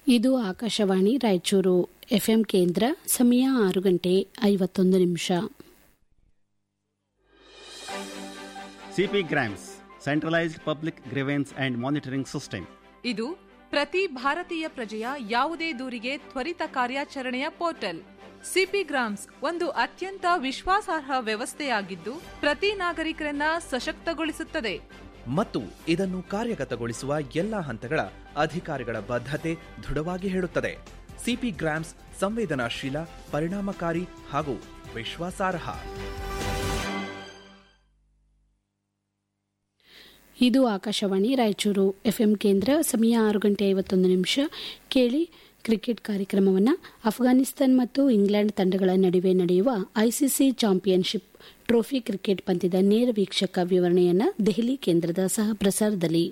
ಇದು ಆಕಾಶವಾಣಿ ರಾಯಚೂರು ಎಫ್ಎಂ ಕೇಂದ್ರ ಸಮಯ ಆರು ಗಂಟೆ ಐವತ್ತೊಂದು ನಿಮಿಷ C P grams centralised public grievance and monitoring system ಇದು ಪ್ರತಿ ಭಾರತೀಯ ಪ್ರಜೆಯ ಯಾವುದೇ ದೂರಿಗೆ ತ್ವರಿತ ಕಾರ್ಯಾಚರಣೆಯ ಪೋರ್ಟಲ್ ಸಿಪಿ ಗ್ರಾಮ್ಸ್ ಒಂದು ಅತ್ಯಂತ ವಿಶ್ವಾಸಾರ್ಹ ವ್ಯವಸ್ಥೆಯಾಗಿದ್ದು ಪ್ರತಿ ನಾಗರಿಕರನ್ನ ಸಶಕ್ತಗೊಳಿಸುತ್ತದೆ ಮತ್ತು ಇದನ್ನು ಕಾರ್ಯಗತಗೊಳಿಸುವ ಎಲ್ಲಾ ಹಂತಗಳ ಅಧಿಕಾರಿಗಳ ಬದ್ಧತೆ ದೃಢವಾಗಿ ಹೇಳುತ್ತದೆ ಸಿಪಿ ಗ್ರಾಮ್ಸ್ ಸಂವೇದನಾಶೀಲ ಪರಿಣಾಮಕಾರಿ ಹಾಗೂ ವಿಶ್ವಾಸಾರ್ಹ ಇದು ಆಕಾಶವಾಣಿ ರಾಯಚೂರು ಎಫ್ಎಂ ಕೇಂದ್ರ ಸಮಯ ಆರು ಗಂಟೆ ಐವತ್ತೊಂದು ನಿಮಿಷ ಕೇಳಿ ಕ್ರಿಕೆಟ್ ಕಾರ್ಯಕ್ರಮವನ್ನು ಅಫ್ಘಾನಿಸ್ತಾನ್ ಮತ್ತು ಇಂಗ್ಲೆಂಡ್ ತಂಡಗಳ ನಡುವೆ ನಡೆಯುವ ಐಸಿಸಿ ಚಾಂಪಿಯನ್ಶಿಪ್ ಟ್ರೋಫಿ ಕ್ರಿಕೆಟ್ ಪಂದ್ಯದ ನೇರ ವೀಕ್ಷಕ ವಿವರಣೆಯನ್ನು ದೆಹಲಿ ಕೇಂದ್ರದ ಸಹ ಪ್ರಸಾರದಲ್ಲಿ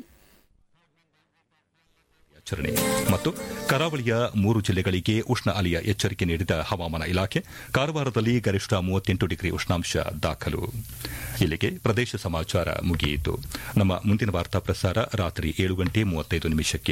ಆಚರಣೆ ಮತ್ತು ಕರಾವಳಿಯ ಮೂರು ಜಿಲ್ಲೆಗಳಿಗೆ ಉಷ್ಣ ಅಲೆಯ ಎಚ್ಚರಿಕೆ ನೀಡಿದ ಹವಾಮಾನ ಇಲಾಖೆ ಕಾರವಾರದಲ್ಲಿ ಗರಿಷ್ಠ ಮೂವತ್ತೆಂಟು ಡಿಗ್ರಿ ಉಷ್ಣಾಂಶ ದಾಖಲು ಇಲ್ಲಿಗೆ ಪ್ರದೇಶ ಸಮಾಚಾರ ಮುಗಿಯಿತು ನಮ್ಮ ಮುಂದಿನ ವಾರ್ತಾ ಪ್ರಸಾರ ರಾತ್ರಿ ಏಳು ಗಂಟೆ ಮೂವತ್ತೈದು ನಿಮಿಷಕ್ಕೆ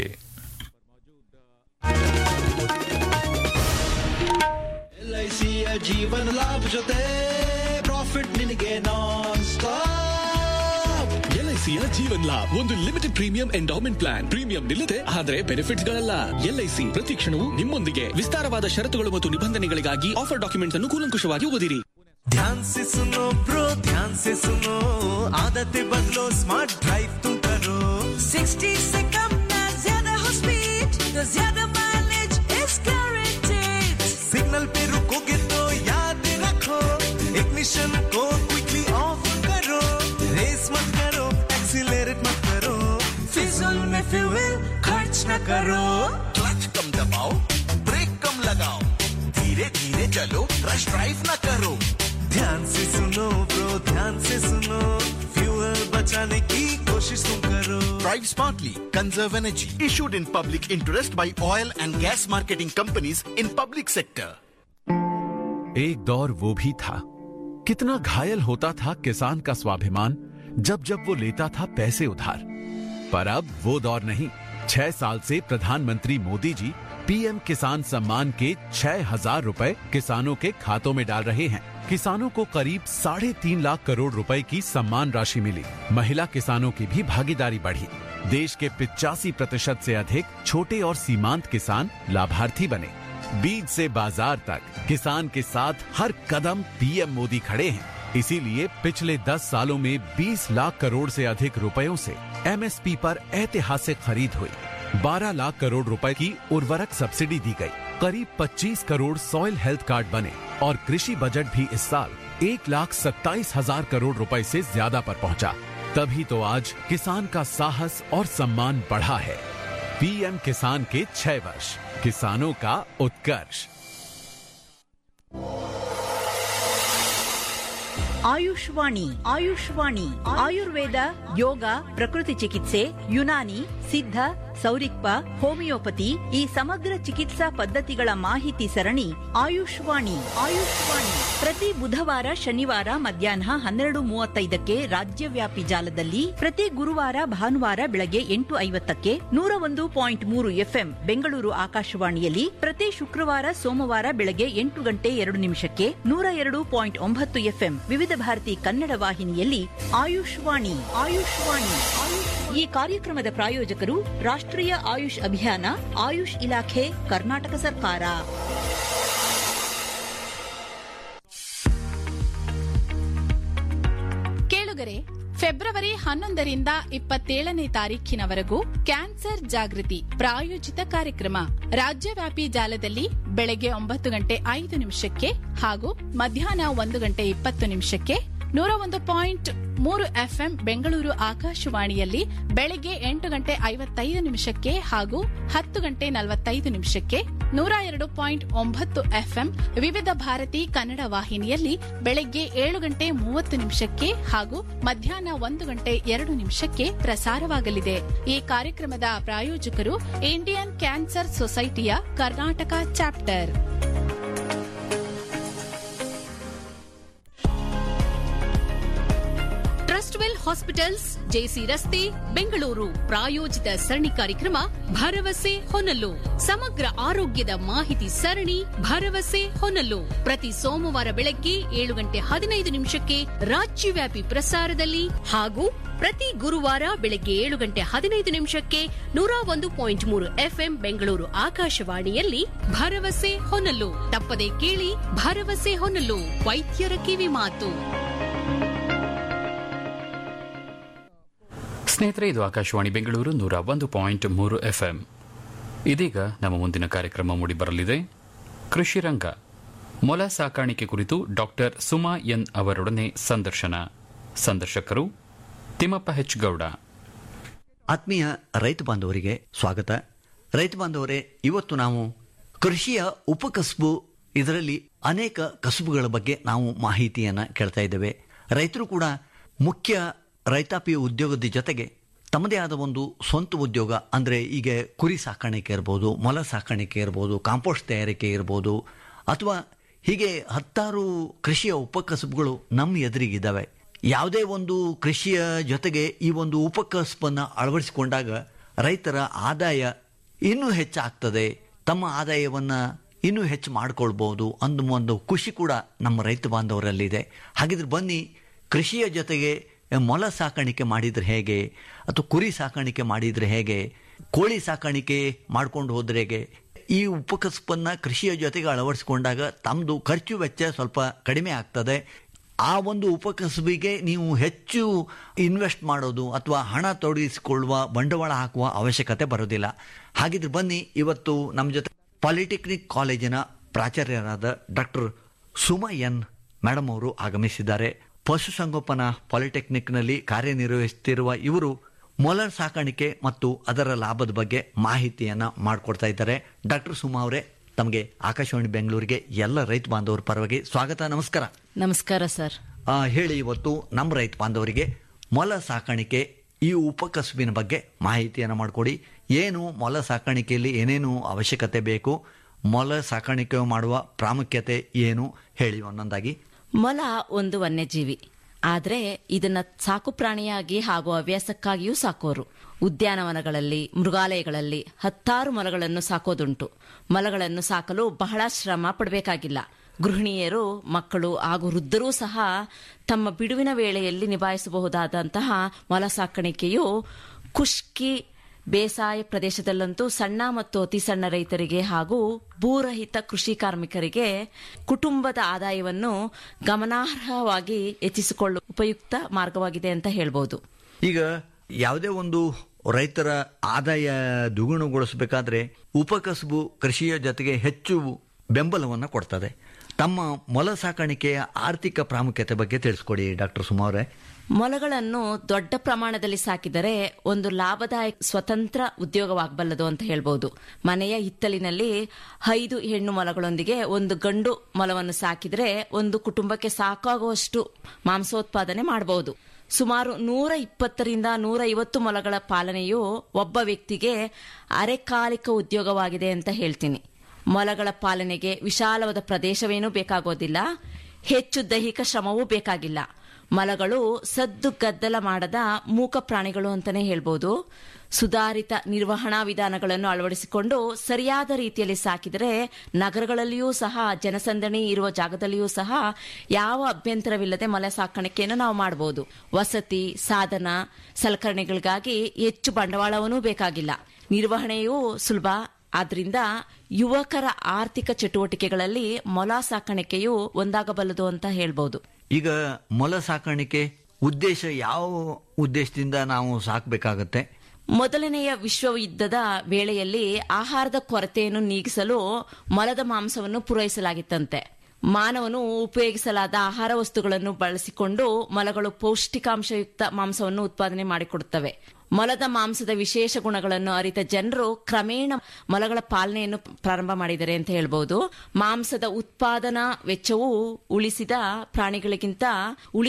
ಎಲ್ಐಸಿಯ ಜೀವನ ಲಾಭ ಜೊತೆ ಪ್ರಾಫಿಟ್ ನಿನಗೆ ನಾನ್ ಸ್ಟಾಪ್ ಎಲ್ಐಸಿಯ ಜೀವನ್ ಲಾಭ್ ಒಂದು limited premium endowment plan premium ನಿಲ್ಲದೆ ಆದರೆ ಬೆನಿಫಿಟ್ಸ್ ಗಳಲ್ಲ ಎಲ್ಐಸಿ ಪ್ರತಿ ಕ್ಷಣವೂ ನಿಮ್ಮೊಂದಿಗೆ ವಿಸ್ತಾರವಾದ ಷರತ್ತುಗಳು ಮತ್ತು ನಿಬಂಧನೆಗಳಿಗಾಗಿ ಆಫರ್ ಡಾಕ್ಯುಮೆಂಟ್ಸ್ ಅನ್ನು ಕೂಲಂಕುಷವಾಗಿ ಓದಿರಿ ध्यान से सुनो ब्रो ध्यान से सुनो आदतें बदलो स्मार्ट ड्राइव तुम करो 60 से कम ना ज्यादा हो स्पीड तो ज्यादा माइलेज इज गारंटेड सिग्नल पे रुकोगे तो याद रखो इग्निशन को क्विकली ऑफ करो रेस मत करो एक्सीलरेट मत करो फिजूल में फ्यूल खर्च न करो क्लच कम दबाओ ब्रेक कम लगाओ धीरे धीरे चलो रश ड्राइव न करो ध्यान से सुनो ब्रो ध्यान से सुनो फ्यूल बचाने की कोशिश तुम करो Drive smartly. Conserve energy. Issued in public interest by oil and gas marketing companies in public sector. एक दौर वो भी था कितना घायल होता था किसान का स्वाभिमान जब जब वो लेता था पैसे उधार पर अब वो दौर नहीं छह साल से प्रधानमंत्री मोदी जी पीएम किसान सम्मान के छह हजार रूपए किसानों के खातों में डाल रहे हैं किसानों को करीब साढ़े तीन लाख करोड़ रुपए की सम्मान राशि मिली महिला किसानों की भी भागीदारी बढ़ी देश के पिचासी प्रतिशत से अधिक छोटे और सीमांत किसान लाभार्थी बने बीज से बाजार तक किसान के साथ हर कदम पीएम मोदी खड़े हैं इसीलिए पिछले 10 सालों में 20 लाख करोड़ से अधिक रुपयों से एमएसपी पर ऐतिहासिक खरीद हुई 12 लाख करोड़ रुपए की उर्वरक सब्सिडी दी गई करीब 25 करोड़ सॉइल हेल्थ कार्ड बने और कृषि बजट भी इस साल एक लाख सत्ताईस हजार करोड़ रुपए से ज्यादा पर पहुंचा तभी तो आज किसान का साहस और सम्मान बढ़ा है पीएम किसान के छह वर्ष किसानों का उत्कर्ष ಆಯುಷ್ವಾಣಿ ಆಯುಷ್ವಾಣಿ ಆಯುರ್ವೇದ ಯೋಗ ಪ್ರಕೃತಿ ಚಿಕಿತ್ಸೆ ಯುನಾನಿ ಸಿದ್ಧ ಸೌರಿಕ್ಪ ಹೋಮಿಯೋಪತಿ ಈ ಸಮಗ್ರ ಚಿಕಿತ್ಸಾ ಪದ್ಧತಿಗಳ ಮಾಹಿತಿ ಸರಣಿ ಆಯುಷ್ವಾಣಿ ಆಯುಷ್ವಾಣಿ ಪ್ರತಿ ಬುಧವಾರ ಶನಿವಾರ ಮಧ್ಯಾಹ್ನ ಹನ್ನೆರಡು ಮೂವತ್ತೈದಕ್ಕೆ ರಾಜ್ಯವ್ಯಾಪಿ ಜಾಲದಲ್ಲಿ ಪ್ರತಿ ಗುರುವಾರ ಭಾನುವಾರ ಬೆಳಗ್ಗೆ ಎಂಟು ಐವತ್ತಕ್ಕೆ ನೂರ ಒಂದು ಪಾಯಿಂಟ್ ಮೂರು ಎಫ್ಎಂ ಬೆಂಗಳೂರು ಆಕಾಶವಾಣಿಯಲ್ಲಿ ಪ್ರತಿ ಶುಕ್ರವಾರ ಸೋಮವಾರ ಬೆಳಗ್ಗೆ ಎಂಟು ಗಂಟೆ ಎರಡು ನಿಮಿಷಕ್ಕೆ ನೂರ ಎರಡು ಪಾಯಿಂಟ್ ಒಂಬತ್ತು ಎಫ್ಎಂ ವಿವಿಧ ಭಾರತಿ ಕನ್ನಡ ವಾಹಿನಿಯಲ್ಲಿ ಆಯುಷ್ವಾಣಿ ಆಯುಷ್ವಾಣಿ ಆಯುಷ್ ಈ ಕಾರ್ಯಕ್ರಮದ ಪ್ರಾಯೋಜಕರು ರಾಷ್ಟ್ರೀಯ ಆಯುಷ್ ಅಭಿಯಾನ ಆಯುಷ್ ಇಲಾಖೆ ಕರ್ನಾಟಕ ಸರ್ಕಾರ ಕೇಳುಗರೆ ಫೆಬ್ರವರಿ ಹನ್ನೊಂದರಿಂದ ಇಪ್ಪತ್ತೇಳನೇ ತಾರೀಖಿನವರೆಗೂ ಕ್ಯಾನ್ಸರ್ ಜಾಗೃತಿ ಪ್ರಾಯೋಜಿತ ಕಾರ್ಯಕ್ರಮ ರಾಜ್ಯವ್ಯಾಪಿ ಜಾಲದಲ್ಲಿ ಬೆಳಗ್ಗೆ ಒಂಬತ್ತು ಗಂಟೆ ಐದು ನಿಮಿಷಕ್ಕೆ ಹಾಗೂ ಮಧ್ಯಾಹ್ನ ಒಂದು ಗಂಟೆ ಇಪ್ಪತ್ತು ನಿಮಿಷಕ್ಕೆ ನೂರ ಒಂದು ಪಾಯಿಂಟ್ ಮೂರು ಎಫ್ಎಂ ಬೆಂಗಳೂರು ಆಕಾಶವಾಣಿಯಲ್ಲಿ ಬೆಳಗ್ಗೆ ಎಂಟು ಗಂಟೆ ಐವತ್ತೈದು ನಿಮಿಷಕ್ಕೆ ಹಾಗೂ ಹತ್ತು ಗಂಟೆ ನಲವತ್ತೈದು ನಿಮಿಷಕ್ಕೆ ನೂರ ಎರಡು ಪಾಯಿಂಟ್ ಒಂಬತ್ತು ಎಫ್ಎಂ ವಿವಿಧ ಭಾರತಿ ಕನ್ನಡ ವಾಹಿನಿಯಲ್ಲಿ ಬೆಳಗ್ಗೆ ಏಳು ಗಂಟೆ ಮೂವತ್ತು ನಿಮಿಷಕ್ಕೆ ಹಾಗೂ ಮಧ್ಯಾಹ್ನ ಒಂದು ಗಂಟೆ ಎರಡು ನಿಮಿಷಕ್ಕೆ ಪ್ರಸಾರವಾಗಲಿದೆ ಈ ಕಾರ್ಯಕ್ರಮದ ಪ್ರಾಯೋಜಕರು ಇಂಡಿಯನ್ ಕ್ಯಾನ್ಸರ್ ಸೊಸೈಟಿಯ Karnataka chapter Trustwell hospitals J C ರಸ್ತೆ ಬೆಂಗಳೂರು ಪ್ರಾಯೋಜಿತ ಸರಣಿ ಕಾರ್ಯಕ್ರಮ ಭರವಸೆ ಹೊನಲು ಸಮಗ್ರ ಆರೋಗ್ಯದ ಮಾಹಿತಿ ಸರಣಿ ಭರವಸೆ ಹೊನಲು ಪ್ರತಿ ಸೋಮವಾರ ಬೆಳಗ್ಗೆ ಏಳು ಗಂಟೆ ಹದಿನೈದು ನಿಮಿಷಕ್ಕೆ ರಾಜ್ಯವ್ಯಾಪಿ ಪ್ರಸಾರದಲ್ಲಿ ಹಾಗೂ ಪ್ರತಿ ಗುರುವಾರ ಬೆಳಗ್ಗೆ ಏಳು ಗಂಟೆ ಹದಿನೈದು ನಿಮಿಷಕ್ಕೆ ನೂರ ಒಂದು ಪಾಯಿಂಟ್ ಮೂರು ಎಫ್ಎಂ ಬೆಂಗಳೂರು ಆಕಾಶವಾಣಿಯಲ್ಲಿ ಭರವಸೆ ಹೊನಲು ತಪ್ಪದೆ ಕೇಳಿ ಭರವಸೆ ಹೊನಲು ವೈದ್ಯರ ಕಿವಿ ಮಾತು ಸ್ನೇಹಿತರೆ ಇದು ಆಕಾಶವಾಣಿ ಬೆಂಗಳೂರು ನೂರ ಒಂದು ಪಾಯಿಂಟ್ ಮೂರು ಎಫ್ಎಂ ಇದೀಗ ನಮ್ಮ ಮುಂದಿನ ಕಾರ್ಯಕ್ರಮ ಮೂಡಿಬರಲಿದೆ ಕೃಷಿ ರಂಗ ಮೊಲ ಸಾಕಾಣಿಕೆ ಕುರಿತು ಡಾಕ್ಟರ್ ಸುಮಾ ಎನ್ ಅವರೊಡನೆ ಸಂದರ್ಶನ ಸಂದರ್ಶಕರು ತಿಮ್ಮಪ್ಪ ಹೆಚ್ ಗೌಡ ಆತ್ಮೀಯ ರೈತ ಬಾಂಧವರಿಗೆ ಸ್ವಾಗತ ರೈತ ಬಾಂಧವರೇ ಇವತ್ತು ನಾವು ಕೃಷಿಯ ಉಪಕಸಬು ಇದರಲ್ಲಿ ಅನೇಕ ಕಸುಬುಗಳ ಬಗ್ಗೆ ನಾವು ಮಾಹಿತಿಯನ್ನು ಕೇಳ್ತಾ ಇದ್ದೇವೆ ರೈತರು ಕೂಡ ಮುಖ್ಯ ರೈತಾಪಿ ಉದ್ಯೋಗದ ಜೊತೆಗೆ ತಮ್ಮದೇ ಆದ ಒಂದು ಸ್ವಂತ ಉದ್ಯೋಗ ಅಂದರೆ ಈಗ ಕುರಿ ಸಾಕಾಣಿಕೆ ಇರ್ಬೋದು ಮೊಲ ಸಾಕಾಣಿಕೆ ಇರ್ಬೋದು ಕಾಂಪೋಸ್ಟ್ ತಯಾರಿಕೆ ಇರ್ಬೋದು ಅಥವಾ ಹೀಗೆ ಹತ್ತಾರು ಕೃಷಿಯ ಉಪಕಸಬುಗಳು ನಮ್ಮ ಎದುರಿಗಿದ್ದಾವೆ ಯಾವುದೇ ಒಂದು ಕೃಷಿಯ ಜೊತೆಗೆ ಈ ಒಂದು ಉಪಕಸಬನ್ನು ಅಳವಡಿಸಿಕೊಂಡಾಗ ರೈತರ ಆದಾಯ ಇನ್ನೂ ಹೆಚ್ಚಾಗ್ತದೆ ತಮ್ಮ ಆದಾಯವನ್ನು ಇನ್ನೂ ಹೆಚ್ಚು ಮಾಡ್ಕೊಳ್ಬೋದು ಅಂದ ಒಂದು ಖುಷಿ ಕೂಡ ನಮ್ಮ ರೈತ ಬಾಂಧವರಲ್ಲಿದೆ ಹಾಗಿದ್ರೆ ಬನ್ನಿ ಕೃಷಿಯ ಜೊತೆಗೆ ಮೊಲ ಸಾಕಾಣಿಕೆ ಮಾಡಿದರೆ ಹೇಗೆ ಅಥವಾ ಕುರಿ ಸಾಕಾಣಿಕೆ ಮಾಡಿದರೆ ಹೇಗೆ ಕೋಳಿ ಸಾಕಾಣಿಕೆ ಮಾಡ್ಕೊಂಡು ಹೋದ್ರೆ ಹೇಗೆ ಈ ಉಪಕಸಬನ್ನು ಕೃಷಿಯ ಜೊತೆಗೆ ಅಳವಡಿಸಿಕೊಂಡಾಗ ತಮ್ಮದು ಖರ್ಚು ವೆಚ್ಚ ಸ್ವಲ್ಪ ಕಡಿಮೆ ಆಗ್ತದೆ ಆ ಒಂದು ಉಪಕಸಬಿಗೆ ನೀವು ಹೆಚ್ಚು ಇನ್ವೆಸ್ಟ್ ಮಾಡೋದು ಅಥವಾ ಹಣ ತೊಡಗಿಸಿಕೊಳ್ಳುವ ಬಂಡವಾಳ ಹಾಕುವ ಅವಶ್ಯಕತೆ ಬರೋದಿಲ್ಲ ಹಾಗಿದ್ರೆ ಬನ್ನಿ ಇವತ್ತು ನಮ್ಮ ಜೊತೆ ಪಾಲಿಟೆಕ್ನಿಕ್ ಕಾಲೇಜಿನ ಪ್ರಾಚಾರ್ಯರಾದ ಡಾಕ್ಟರ್ ಸುಮಾ ಎನ್ ಮೇಡಮ್ ಅವರು ಆಗಮಿಸಿದ್ದಾರೆ ಪಶುಸಂಗೋಪನಾ ಪಾಲಿಟೆಕ್ನಿಕ್ನಲ್ಲಿ ಕಾರ್ಯನಿರ್ವಹಿಸುತ್ತಿರುವ ಇವರು ಮೊಲ ಸಾಕಾಣಿಕೆ ಮತ್ತು ಅದರ ಲಾಭದ ಬಗ್ಗೆ ಮಾಹಿತಿಯನ್ನು ಮಾಡಿಕೊಡ್ತಾ ಇದ್ದಾರೆ ಡಾಕ್ಟರ್ ಸುಮಾ ಅವರೇ ತಮಗೆ ಆಕಾಶವಾಣಿ ಬೆಂಗಳೂರಿಗೆ ಎಲ್ಲ ರೈತ ಬಾಂಧವರ ಪರವಾಗಿ ಸ್ವಾಗತ ನಮಸ್ಕಾರ ನಮಸ್ಕಾರ ಸರ್ ಆ, ಹೇಳಿ ಇವತ್ತು ನಮ್ಮ ರೈತ ಬಾಂಧವರಿಗೆ ಮೊಲ ಸಾಕಾಣಿಕೆ ಈ ಉಪಕಸುಬಿನ ಬಗ್ಗೆ ಮಾಹಿತಿಯನ್ನು ಮಾಡಿಕೊಡಿ ಏನು ಮೊಲ ಸಾಕಾಣಿಕೆಯಲ್ಲಿ ಏನೇನು ಅವಶ್ಯಕತೆ ಬೇಕು ಮೊಲ ಸಾಕಾಣಿಕೆ ಮಾಡುವ ಪ್ರಾಮುಖ್ಯತೆ ಏನು ಹೇಳಿ ಒಂದೊಂದಾಗಿ ಮೊಲ ಒಂದು ವನ್ಯಜೀವಿ ಆದ್ರೆ ಇದನ್ನ ಸಾಕು ಪ್ರಾಣಿಯಾಗಿ ಹಾಗೂ ಹವ್ಯಾಸಕ್ಕಾಗಿಯೂ ಸಾಕೋರು ಉದ್ಯಾನವನಗಳಲ್ಲಿ ಮೃಗಾಲಯಗಳಲ್ಲಿ ಹತ್ತಾರು ಮೊಲಗಳನ್ನು ಸಾಕೋದುಂಟು ಮೊಲಗಳನ್ನು ಸಾಕಲು ಬಹಳ ಶ್ರಮ ಪಡಬೇಕಾಗಿಲ್ಲ ಗೃಹಿಣಿಯರು ಮಕ್ಕಳು ಹಾಗೂ ವೃದ್ಧರೂ ಸಹ ತಮ್ಮ ಬಿಡುವಿನ ವೇಳೆಯಲ್ಲಿ ನಿಭಾಯಿಸಬಹುದಾದಂತಹ ಮೊಲ ಸಾಕಾಣಿಕೆಯು ಖುಷ್ಕಿ ಬೇಸಾಯ ಪ್ರದೇಶದಲ್ಲಂತೂ ಸಣ್ಣ ಮತ್ತು ಅತಿ ಸಣ್ಣ ರೈತರಿಗೆ ಹಾಗೂ ಭೂರಹಿತ ಕೃಷಿ ಕಾರ್ಮಿಕರಿಗೆ ಕುಟುಂಬದ ಆದಾಯವನ್ನು ಗಮನಾರ್ಹವಾಗಿ ಹೆಚ್ಚಿಸಿಕೊಳ್ಳುವ ಉಪಯುಕ್ತ ಮಾರ್ಗವಾಗಿದೆ ಅಂತ ಹೇಳ್ಬೋದು ಈಗ ಯಾವುದೇ ಒಂದು ರೈತರ ಆದಾಯ ದ್ವಿಗುಣಗೊಳಿಸಬೇಕಾದ್ರೆ ಉಪಕಸಬು ಕೃಷಿಯ ಜೊತೆಗೆ ಹೆಚ್ಚು ಬೆಂಬಲವನ್ನು ಕೊಡ್ತದೆ ತಮ್ಮ ಮೊಲ ಸಾಕಾಣಿಕೆಯ ಆರ್ಥಿಕ ಪ್ರಾಮುಖ್ಯತೆ ಬಗ್ಗೆ ತಿಳಿಸ್ಕೊಡಿ ಡಾಕ್ಟರ್ ಸುಮಾ ಅವರೇ ಮೊಲಗಳನ್ನು ದೊಡ್ಡ ಪ್ರಮಾಣದಲ್ಲಿ ಸಾಕಿದರೆ ಒಂದು ಲಾಭದಾಯಕ ಸ್ವತಂತ್ರ ಉದ್ಯೋಗವಾಗಬಲ್ಲದು ಅಂತ ಹೇಳ್ಬೋದು ಮನೆಯ ಹಿತ್ತಲಿನಲ್ಲಿ ಐದು ಹೆಣ್ಣು ಮೊಲಗಳೊಂದಿಗೆ ಒಂದು ಗಂಡು ಮೊಲವನ್ನು ಸಾಕಿದರೆ ಒಂದು ಕುಟುಂಬಕ್ಕೆ ಸಾಕಾಗುವಷ್ಟು ಮಾಂಸೋತ್ಪಾದನೆ ಮಾಡಬಹುದು ಸುಮಾರು ನೂರ ಇಪ್ಪತ್ತರಿಂದ ನೂರ ಐವತ್ತು ಮೊಲಗಳ ಪಾಲನೆಯು ಒಬ್ಬ ವ್ಯಕ್ತಿಗೆ ಅರೆಕಾಲಿಕ ಉದ್ಯೋಗವಾಗಿದೆ ಅಂತ ಹೇಳ್ತೀನಿ ಮೊಲಗಳ ಪಾಲನೆಗೆ ವಿಶಾಲವಾದ ಪ್ರದೇಶವೇನೂ ಬೇಕಾಗೋದಿಲ್ಲ ಹೆಚ್ಚು ದೈಹಿಕ ಶ್ರಮವೂ ಬೇಕಾಗಿಲ್ಲ ಮೊಲಗಳು ಸದ್ದು ಗದ್ದಲ ಮಾಡದ ಮೂಕ ಪ್ರಾಣಿಗಳು ಅಂತಾನೆ ಹೇಳ್ಬೋದು ಸುಧಾರಿತ ನಿರ್ವಹಣಾ ವಿಧಾನಗಳನ್ನು ಅಳವಡಿಸಿಕೊಂಡು ಸರಿಯಾದ ರೀತಿಯಲ್ಲಿ ಸಾಕಿದರೆ ನಗರಗಳಲ್ಲಿಯೂ ಸಹ ಜನಸಂದಣಿ ಇರುವ ಜಾಗದಲ್ಲಿಯೂ ಸಹ ಯಾವ ಅಭ್ಯಂತರವಿಲ್ಲದೆ ಮೊಲ ಸಾಕಾಣಿಕೆಯನ್ನು ನಾವು ಮಾಡಬಹುದು ವಸತಿ ಸಾಧನ ಸಲಕರಣೆಗಳಿಗಾಗಿ ಹೆಚ್ಚು ಬಂಡವಾಳವನ್ನೂ ಬೇಕಾಗಿಲ್ಲ ನಿರ್ವಹಣೆಯೂ ಸುಲಭ ಆದ್ರಿಂದ ಯುವಕರ ಆರ್ಥಿಕ ಚಟುವಟಿಕೆಗಳಲ್ಲಿ ಮೊಲ ಸಾಕಾಣಿಕೆಯು ಒಂದಾಗಬಲ್ಲದು ಅಂತ ಹೇಳ್ಬೋದು ಈಗ ಮೊಲ ಸಾಕಾಣಿಕೆ ಉದ್ದೇಶ ಯಾವ ಉದ್ದೇಶದಿಂದ ನಾವು ಸಾಕಬೇಕಾಗತ್ತೆ ಮೊದಲನೆಯ ವಿಶ್ವಯುದ್ಧದ ವೇಳೆಯಲ್ಲಿ ಆಹಾರದ ಕೊರತೆಯನ್ನು ನೀಗಿಸಲು ಮೊಲದ ಮಾಂಸವನ್ನು ಪೂರೈಸಲಾಗಿತ್ತಂತೆ ಮಾನವನು ಉಪಯೋಗಿಸಲಾದ ಆಹಾರ ವಸ್ತುಗಳನ್ನು ಬಳಸಿಕೊಂಡು ಮೊಲಗಳು ಪೌಷ್ಟಿಕಾಂಶಯುಕ್ತ ಮಾಂಸವನ್ನು ಉತ್ಪಾದನೆ ಮಾಡಿಕೊಡುತ್ತವೆ ಮೊಲದ ಮಾಂಸದ ವಿಶೇಷ ಗುಣಗಳನ್ನು ಅರಿತ ಜನರು ಕ್ರಮೇಣ ಮೊಲಗಳ ಪಾಲನೆಯನ್ನು ಪ್ರಾರಂಭ ಮಾಡಿದ್ದಾರೆ ಅಂತ ಹೇಳ್ಬಹುದು ಮಾಂಸದ ಉತ್ಪಾದನಾ ವೆಚ್ಚವು ಉಳಿಸಿದ ಪ್ರಾಣಿಗಳಿಗಿಂತ ಉಳಿದ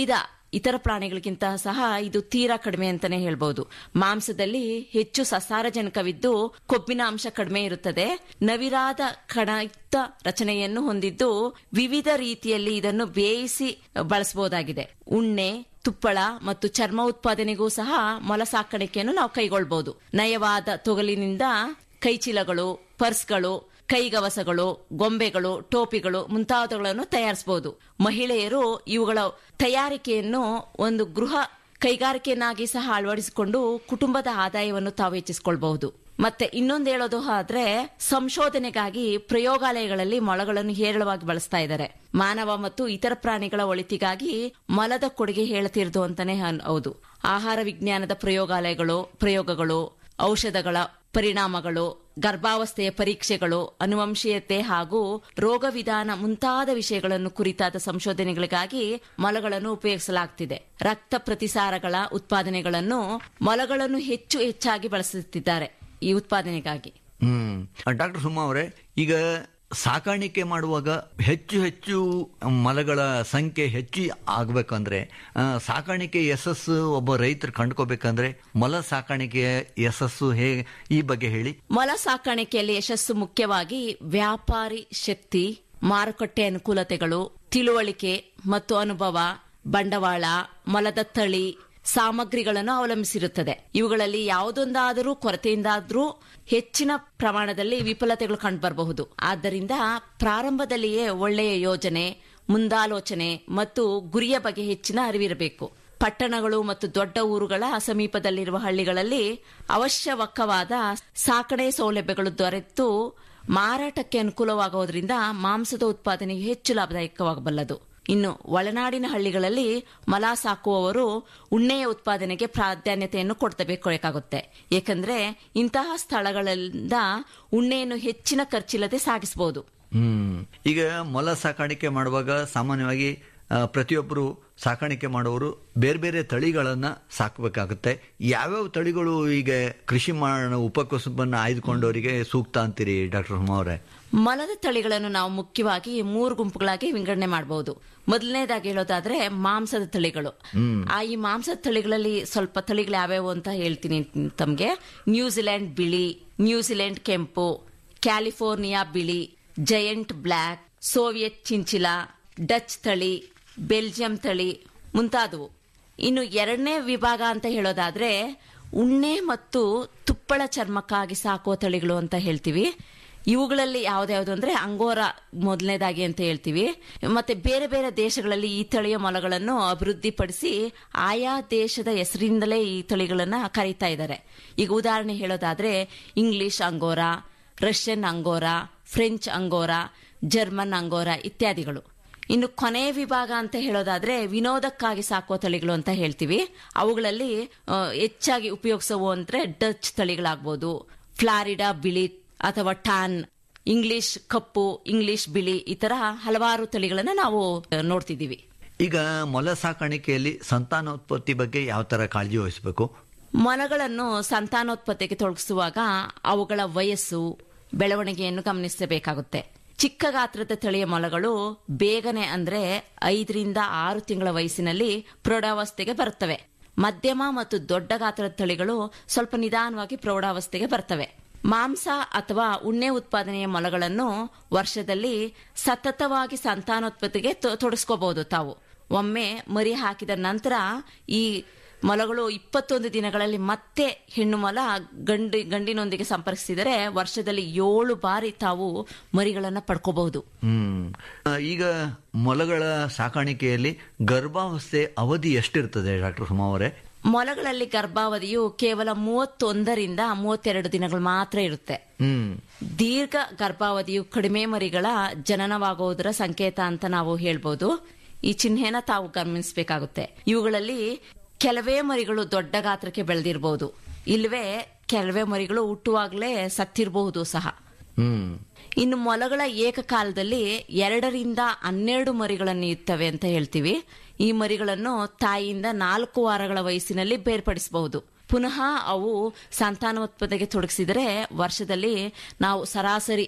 ಇತರ ಪ್ರಾಣಿಗಳಿಗಿಂತ ಸಹ ಇದು ತೀರಾ ಕಡಿಮೆ ಅಂತಾನೆ ಹೇಳ್ಬಹುದು ಮಾಂಸದಲ್ಲಿ ಹೆಚ್ಚು ಸಸಾರಜನಕವಿದ್ದು ಕೊಬ್ಬಿನ ಅಂಶ ಕಡಿಮೆ ಇರುತ್ತದೆ ನವಿರಾದ ಕಣಯುಕ್ತ ರಚನೆಯನ್ನು ಹೊಂದಿದ್ದು ವಿವಿಧ ರೀತಿಯಲ್ಲಿ ಇದನ್ನು ಬೇಯಿಸಿ ಬಳಸಬಹುದಾಗಿದೆ ಉಣ್ಣೆ ತುಪ್ಪಳ ಮತ್ತು ಚರ್ಮ ಉತ್ಪಾದನೆಗೂ ಸಹ ಮೊಲ ಸಾಕಾಣಿಕೆಯನ್ನು ನಾವು ಕೈಗೊಳ್ಳಬಹುದು ನಯವಾದ ತೊಗಲಿನಿಂದ ಕೈಚೀಲಗಳು ಪರ್ಸ್ಗಳು ಕೈಗವಸಗಳು ಗೊಂಬೆಗಳು ಟೋಪಿಗಳು ಮುಂತಾದವುಗಳನ್ನು ತಯಾರಿಸಬಹುದು ಮಹಿಳೆಯರು ಇವುಗಳ ತಯಾರಿಕೆಯನ್ನು ಒಂದು ಗೃಹ ಕೈಗಾರಿಕೆಯನ್ನಾಗಿ ಸಹ ಅಳವಡಿಸಿಕೊಂಡು ಕುಟುಂಬದ ಆದಾಯವನ್ನು ತಾವು ಹೆಚ್ಚಿಸಿಕೊಳ್ಬಹುದು ಮತ್ತೆ ಇನ್ನೊಂದು ಹೇಳೋದು ಆದ್ರೆ ಸಂಶೋಧನೆಗಾಗಿ ಪ್ರಯೋಗಾಲಯಗಳಲ್ಲಿ ಮೊಲಗಳನ್ನು ಹೇರಳವಾಗಿ ಬಳಸ್ತಾ ಇದ್ದಾರೆ ಮಾನವ ಮತ್ತು ಇತರ ಪ್ರಾಣಿಗಳ ಒಳಿತಿಗಾಗಿ ಮೊಲದ ಕೊಡುಗೆ ಹೇಳತಿರ್ದು ಅಂತಾನೆ ಅನ್- ಹೌದು ಆಹಾರ ವಿಜ್ಞಾನದ ಪ್ರಯೋಗಾಲಯಗಳು ಪ್ರಯೋಗಗಳು ಔಷಧಗಳ ಪರಿಣಾಮಗಳು ಗರ್ಭಾವಸ್ಥೆಯ ಪರೀಕ್ಷೆಗಳು ಅನುವಂಶೀಯತೆ ಹಾಗೂ ರೋಗ ವಿಧಾನ ಮುಂತಾದ ವಿಷಯಗಳನ್ನು ಕುರಿತಾದ ಸಂಶೋಧನೆಗಳಿಗಾಗಿ ಮೊಲಗಳನ್ನು ಉಪಯೋಗಿಸಲಾಗುತ್ತಿದೆ ರಕ್ತ ಪ್ರತಿಸಾರಗಳ ಉತ್ಪಾದನೆಗಳನ್ನು ಮೊಲಗಳನ್ನು ಹೆಚ್ಚು ಹೆಚ್ಚಾಗಿ ಬಳಸುತ್ತಿದ್ದಾರೆ ಈ ಉತ್ಪಾದನೆಗಾಗಿ ಹ್ಮ್ ಡಾಕ್ಟರ್ ಸುಮಾ ಅವರೇ ಈಗ ಸಾಕಾಣಿಕೆ ಮಾಡುವಾಗ ಹೆಚ್ಚು ಹೆಚ್ಚು ಮಲಗಳ ಸಂಖ್ಯೆ ಹೆಚ್ಚು ಆಗ್ಬೇಕಂದ್ರೆ ಆ, ಸಾಕಾಣಿಕೆ ಯಶಸ್ಸು ಒಬ್ಬ ರೈತರು ಕಂಡ್ಕೋಬೇಕಂದ್ರೆ ಮೊಲ ಸಾಕಾಣಿಕೆಯ ಯಶಸ್ಸು ಹೇಗೆ ಈ ಬಗ್ಗೆ ಹೇಳಿ ಮೊಲ ಸಾಕಾಣಿಕೆಯಲ್ಲಿ ಯಶಸ್ಸು ಮುಖ್ಯವಾಗಿ ವ್ಯಾಪಾರಿ ಶಕ್ತಿ ಮಾರುಕಟ್ಟೆ ಅನುಕೂಲತೆಗಳು ತಿಳುವಳಿಕೆ ಮತ್ತು ಅನುಭವ ಬಂಡವಾಳ ಮೊಲದ ತಳಿ ಸಾಮಗ್ರಿಗಳನ್ನು ಅವಲಂಬಿಸಿರುತ್ತದೆ ಇವುಗಳಲ್ಲಿ ಯಾವುದೊಂದಾದರೂ ಕೊರತೆಯಿಂದಾದರೂ ಹೆಚ್ಚಿನ ಪ್ರಮಾಣದಲ್ಲಿ ವಿಫಲತೆಗಳು ಕಂಡುಬರಬಹುದು ಆದ್ದರಿಂದ ಪ್ರಾರಂಭದಲ್ಲಿಯೇ ಒಳ್ಳೆಯ ಯೋಜನೆ ಮುಂದಾಲೋಚನೆ ಮತ್ತು ಗುರಿಯ ಬಗ್ಗೆ ಹೆಚ್ಚಿನ ಅರಿವಿರಬೇಕು ಪಟ್ಟಣಗಳು ಮತ್ತು ದೊಡ್ಡ ಊರುಗಳ ಸಮೀಪದಲ್ಲಿರುವ ಹಳ್ಳಿಗಳಲ್ಲಿ ಅವಶ್ಯಕವಾದ ಸಾಕಣೆ ಸೌಲಭ್ಯಗಳು ದೊರೆತು ಮಾರಾಟಕ್ಕೆ ಅನುಕೂಲವಾಗುವುದರಿಂದ ಮಾಂಸದ ಉತ್ಪಾದನೆಗೆ ಹೆಚ್ಚು ಲಾಭದಾಯಕವಾಗಬಲ್ಲದು ಇನ್ನು ಒಳನಾಡಿನ ಹಳ್ಳಿಗಳಲ್ಲಿ ಮಲ ಸಾಕುವವರು ಉಣ್ಣೆಯ ಉತ್ಪಾದನೆಗೆ ಪ್ರಾಧಾನ್ಯತೆಯನ್ನು ಕೊಡ್ತಬೇಕಾಗುತ್ತೆ ಏಕೆಂದ್ರೆ ಇಂತಹ ಸ್ಥಳಗಳಿಂದ ಉಣ್ಣೆಯನ್ನು ಹೆಚ್ಚಿನ ಖರ್ಚಿಲ್ಲದೆ ಸಾಗಿಸಬಹುದು ಹ್ಮ್ ಈಗ ಮೊಲ ಸಾಕಾಣಿಕೆ ಮಾಡುವಾಗ ಸಾಮಾನ್ಯವಾಗಿ ಆ, ಪ್ರತಿಯೊಬ್ಬರು ಸಾಕಾಣಿಕೆ ಮಾಡುವವರು ಬೇರೆ ಬೇರೆ ತಳಿಗಳನ್ನ ಸಾಕಬೇಕಾಗುತ್ತೆ ಯಾವ್ಯಾವ ತಳಿಗಳು ಈಗ ಕೃಷಿ ಮಾಡೋ ಉಪಕಸುಬನ್ನ ಆಯ್ದುಕೊಂಡವರಿಗೆ ಸೂಕ್ತ ಅಂತೀರಿ ಡಾಕ್ಟರ್ ಹುಮಾ ಅವರೇ ಮಲದ ತಳಿಗಳನ್ನು ನಾವು ಮುಖ್ಯವಾಗಿ ಮೂರು ಗುಂಪುಗಳಾಗಿ ವಿಂಗಡಣೆ ಮಾಡಬಹುದು ಮೊದಲನೇದಾಗಿ ಹೇಳೋದಾದ್ರೆ ಮಾಂಸದ ತಳಿಗಳು ಹ್ಮ್. ಆ ಈ ಮಾಂಸದ ತಳಿಗಳಲ್ಲಿ ಸ್ವಲ್ಪ ತಳಿಗಳು ಯಾವ್ಯಾವು ಅಂತ ಹೇಳ್ತೀನಿ ತಮ್ಗೆ ನ್ಯೂಜಿಲೆಂಡ್ ಬಿಳಿ ನ್ಯೂಜಿಲೆಂಡ್ ಕೆಂಪು ಕ್ಯಾಲಿಫೋರ್ನಿಯಾ ಬಿಳಿ giant black Soviet chinchilla Dutch ತಳಿ ಬೆಲ್ಜಿಯಂ ತಳಿ ಮುಂತಾದವು ಇನ್ನು ಎರಡನೇ ವಿಭಾಗ ಅಂತ ಹೇಳೋದಾದ್ರೆ ಉಣ್ಣೆ ಮತ್ತು ತುಪ್ಪಳ ಚರ್ಮಕ್ಕಾಗಿ ಸಾಕುವ ತಳಿಗಳು ಅಂತ ಹೇಳ್ತೀವಿ ಇವುಗಳಲ್ಲಿ ಯಾವ್ದ್ಯಾವ್ದು ಅಂದ್ರೆ ಅಂಗೋರ ಮೊದಲನೇದಾಗಿ ಅಂತ ಹೇಳ್ತೀವಿ ಮತ್ತೆ ಬೇರೆ ಬೇರೆ ದೇಶಗಳಲ್ಲಿ ಈ ತಳಿಯ ಮೊಲಗಳನ್ನು ಅಭಿವೃದ್ಧಿಪಡಿಸಿ ಆಯಾ ದೇಶದ ಹೆಸರಿಂದಲೇ ಈ ತಳಿಗಳನ್ನ ಕರೀತಾ ಇದ್ದಾರೆ ಈಗ ಉದಾಹರಣೆ ಹೇಳೋದಾದ್ರೆ English Angora Russian Angora French Angora German Angora ಇತ್ಯಾದಿಗಳು ಇನ್ನು ಕೊನೆ ವಿಭಾಗ ಅಂತ ಹೇಳೋದಾದ್ರೆ ವಿನೋದಕ್ಕಾಗಿ ಸಾಕುವ ತಳಿಗಳು ಅಂತ ಹೇಳ್ತೀವಿ ಅವುಗಳಲ್ಲಿ ಆ, ಹೆಚ್ಚಾಗಿ ಉಪಯೋಗಿಸುವ ಅಂದ್ರೆ ಡಚ್ ತಳಿಗಳಾಗ್ಬೋದು ಫ್ಲಾರಿಡಾ ಬಿಳಿ ಅಥವಾ ಟಾನ್ ಇಂಗ್ಲಿಷ್ ಕಪ್ಪು ಇಂಗ್ಲಿಷ್ ಬಿಳಿ ಈ ತರ ಹಲವಾರು ತಳಿಗಳನ್ನ ನಾವು ಆ, ನೋಡ್ತಿದ್ದೀವಿ ಈಗ ಮೊಲ ಸಾಕಾಣಿಕೆಯಲ್ಲಿ ಸಂತಾನೋತ್ಪತ್ತಿ ಬಗ್ಗೆ ಯಾವ ತರ ಕಾಳಜಿ ವಹಿಸಬೇಕು ಮೊಲಗಳನ್ನು ಸಂತಾನೋತ್ಪತ್ತಿಗೆ ತೊಡಗಿಸುವಾಗ ಅವುಗಳ ವಯಸ್ಸು ಬೆಳವಣಿಗೆಯನ್ನು ಗಮನಿಸಬೇಕಾಗುತ್ತೆ ಚಿಕ್ಕ ಗಾತ್ರದ ತಳಿಯ ಮೊಲಗಳು ಬೇಗನೆ ಅಂದ್ರೆ ಐದರಿಂದ ಆರು ತಿಂಗಳ ವಯಸ್ಸಿನಲ್ಲಿ ಪ್ರೌಢಾವಸ್ಥೆಗೆ ಬರುತ್ತವೆ ಮಧ್ಯಮ ಮತ್ತು ದೊಡ್ಡ ಗಾತ್ರದ ತಳಿಗಳು ಸ್ವಲ್ಪ ನಿಧಾನವಾಗಿ ಪ್ರೌಢಾವಸ್ಥೆಗೆ ಬರ್ತವೆ ಮಾಂಸ ಅಥವಾ ಉಣ್ಣೆ ಉತ್ಪಾದನೆಯ ಮೊಲಗಳನ್ನು ವರ್ಷದಲ್ಲಿ ಸತತವಾಗಿ ಸಂತಾನೋತ್ಪತ್ತಿಗೆ ತೊ- ತೊಡಗಿಸ್ಕೋಬಹುದು ತಾವು ಒಮ್ಮೆ ಮರಿ ಹಾಕಿದ ನಂತರ ಈ ಮೊಲಗಳು ಇಪ್ಪತ್ತೊಂದು ದಿನಗಳಲ್ಲಿ ಮತ್ತೆ ಹೆಣ್ಣು ಮೊಲ ಗಂಡಿ ಗಂಡಿನೊಂದಿಗೆ ಸಂಪರ್ಕಿಸಿದರೆ ವರ್ಷದಲ್ಲಿ ಏಳು ಬಾರಿ ತಾವು ಮರಿಗಳನ್ನ ಪಡ್ಕೋಬಹುದು ಹ್ಮ್ ಆ, ಈಗ ಮೊಲಗಳ ಸಾಕಾಣಿಕೆಯಲ್ಲಿ ಗರ್ಭಾವಸ್ಥೆ ಅವಧಿ ಎಷ್ಟಿರ್ತದೆ ಡಾಕ್ಟರ್ ಸುಮಾ ಅವರೇ ಮೊಲಗಳಲ್ಲಿ ಗರ್ಭಾವಧಿಯು ಕೇವಲ ಮೂವತ್ತೊಂದರಿಂದ ಮೂವತ್ತೆರಡು ದಿನಗಳು ಮಾತ್ರ ಇರುತ್ತೆ ಹ್ಮ್ ದೀರ್ಘ ಗರ್ಭಾವಧಿಯು ಕಡಿಮೆ ಮರಿಗಳ ಜನನವಾಗುವುದರ ಸಂಕೇತ ಅಂತ ನಾವು ಹೇಳ್ಬೋದು ಈ ಚಿಹ್ನೆನ ತಾವು ಗಮನಿಸಬೇಕಾಗುತ್ತೆ ಇವುಗಳಲ್ಲಿ ಕೆಲವೇ ಮರಿಗಳು ದೊಡ್ಡ ಗಾತ್ರಕ್ಕೆ ಬೆಳೆದಿರಬಹುದು ಇಲ್ವೇ ಕೆಲವೇ ಮರಿಗಳು ಹುಟ್ಟುವಾಗಲೇ ಸತ್ತಿರಬಹುದು ಸಹ ಹ್ಮ್ ಇನ್ನು ಮೊಲಗಳ ಏಕಕಾಲದಲ್ಲಿ ಎರಡರಿಂದ ಹನ್ನೆರಡು ಮರಿಗಳನ್ನು ಇರ್ತವೆ ಅಂತ ಹೇಳ್ತೀವಿ ಈ ಮರಿಗಳನ್ನು ತಾಯಿಯಿಂದ ನಾಲ್ಕು ವಾರಗಳ ವಯಸ್ಸಿನಲ್ಲಿ ಬೇರ್ಪಡಿಸಬಹುದು ಪುನಃ ಅವು ಸಂತಾನೋತ್ಪತ್ತಿಗೆ ತೊಡಗಿಸಿದರೆ ವರ್ಷದಲ್ಲಿ ನಾವು ಸರಾಸರಿ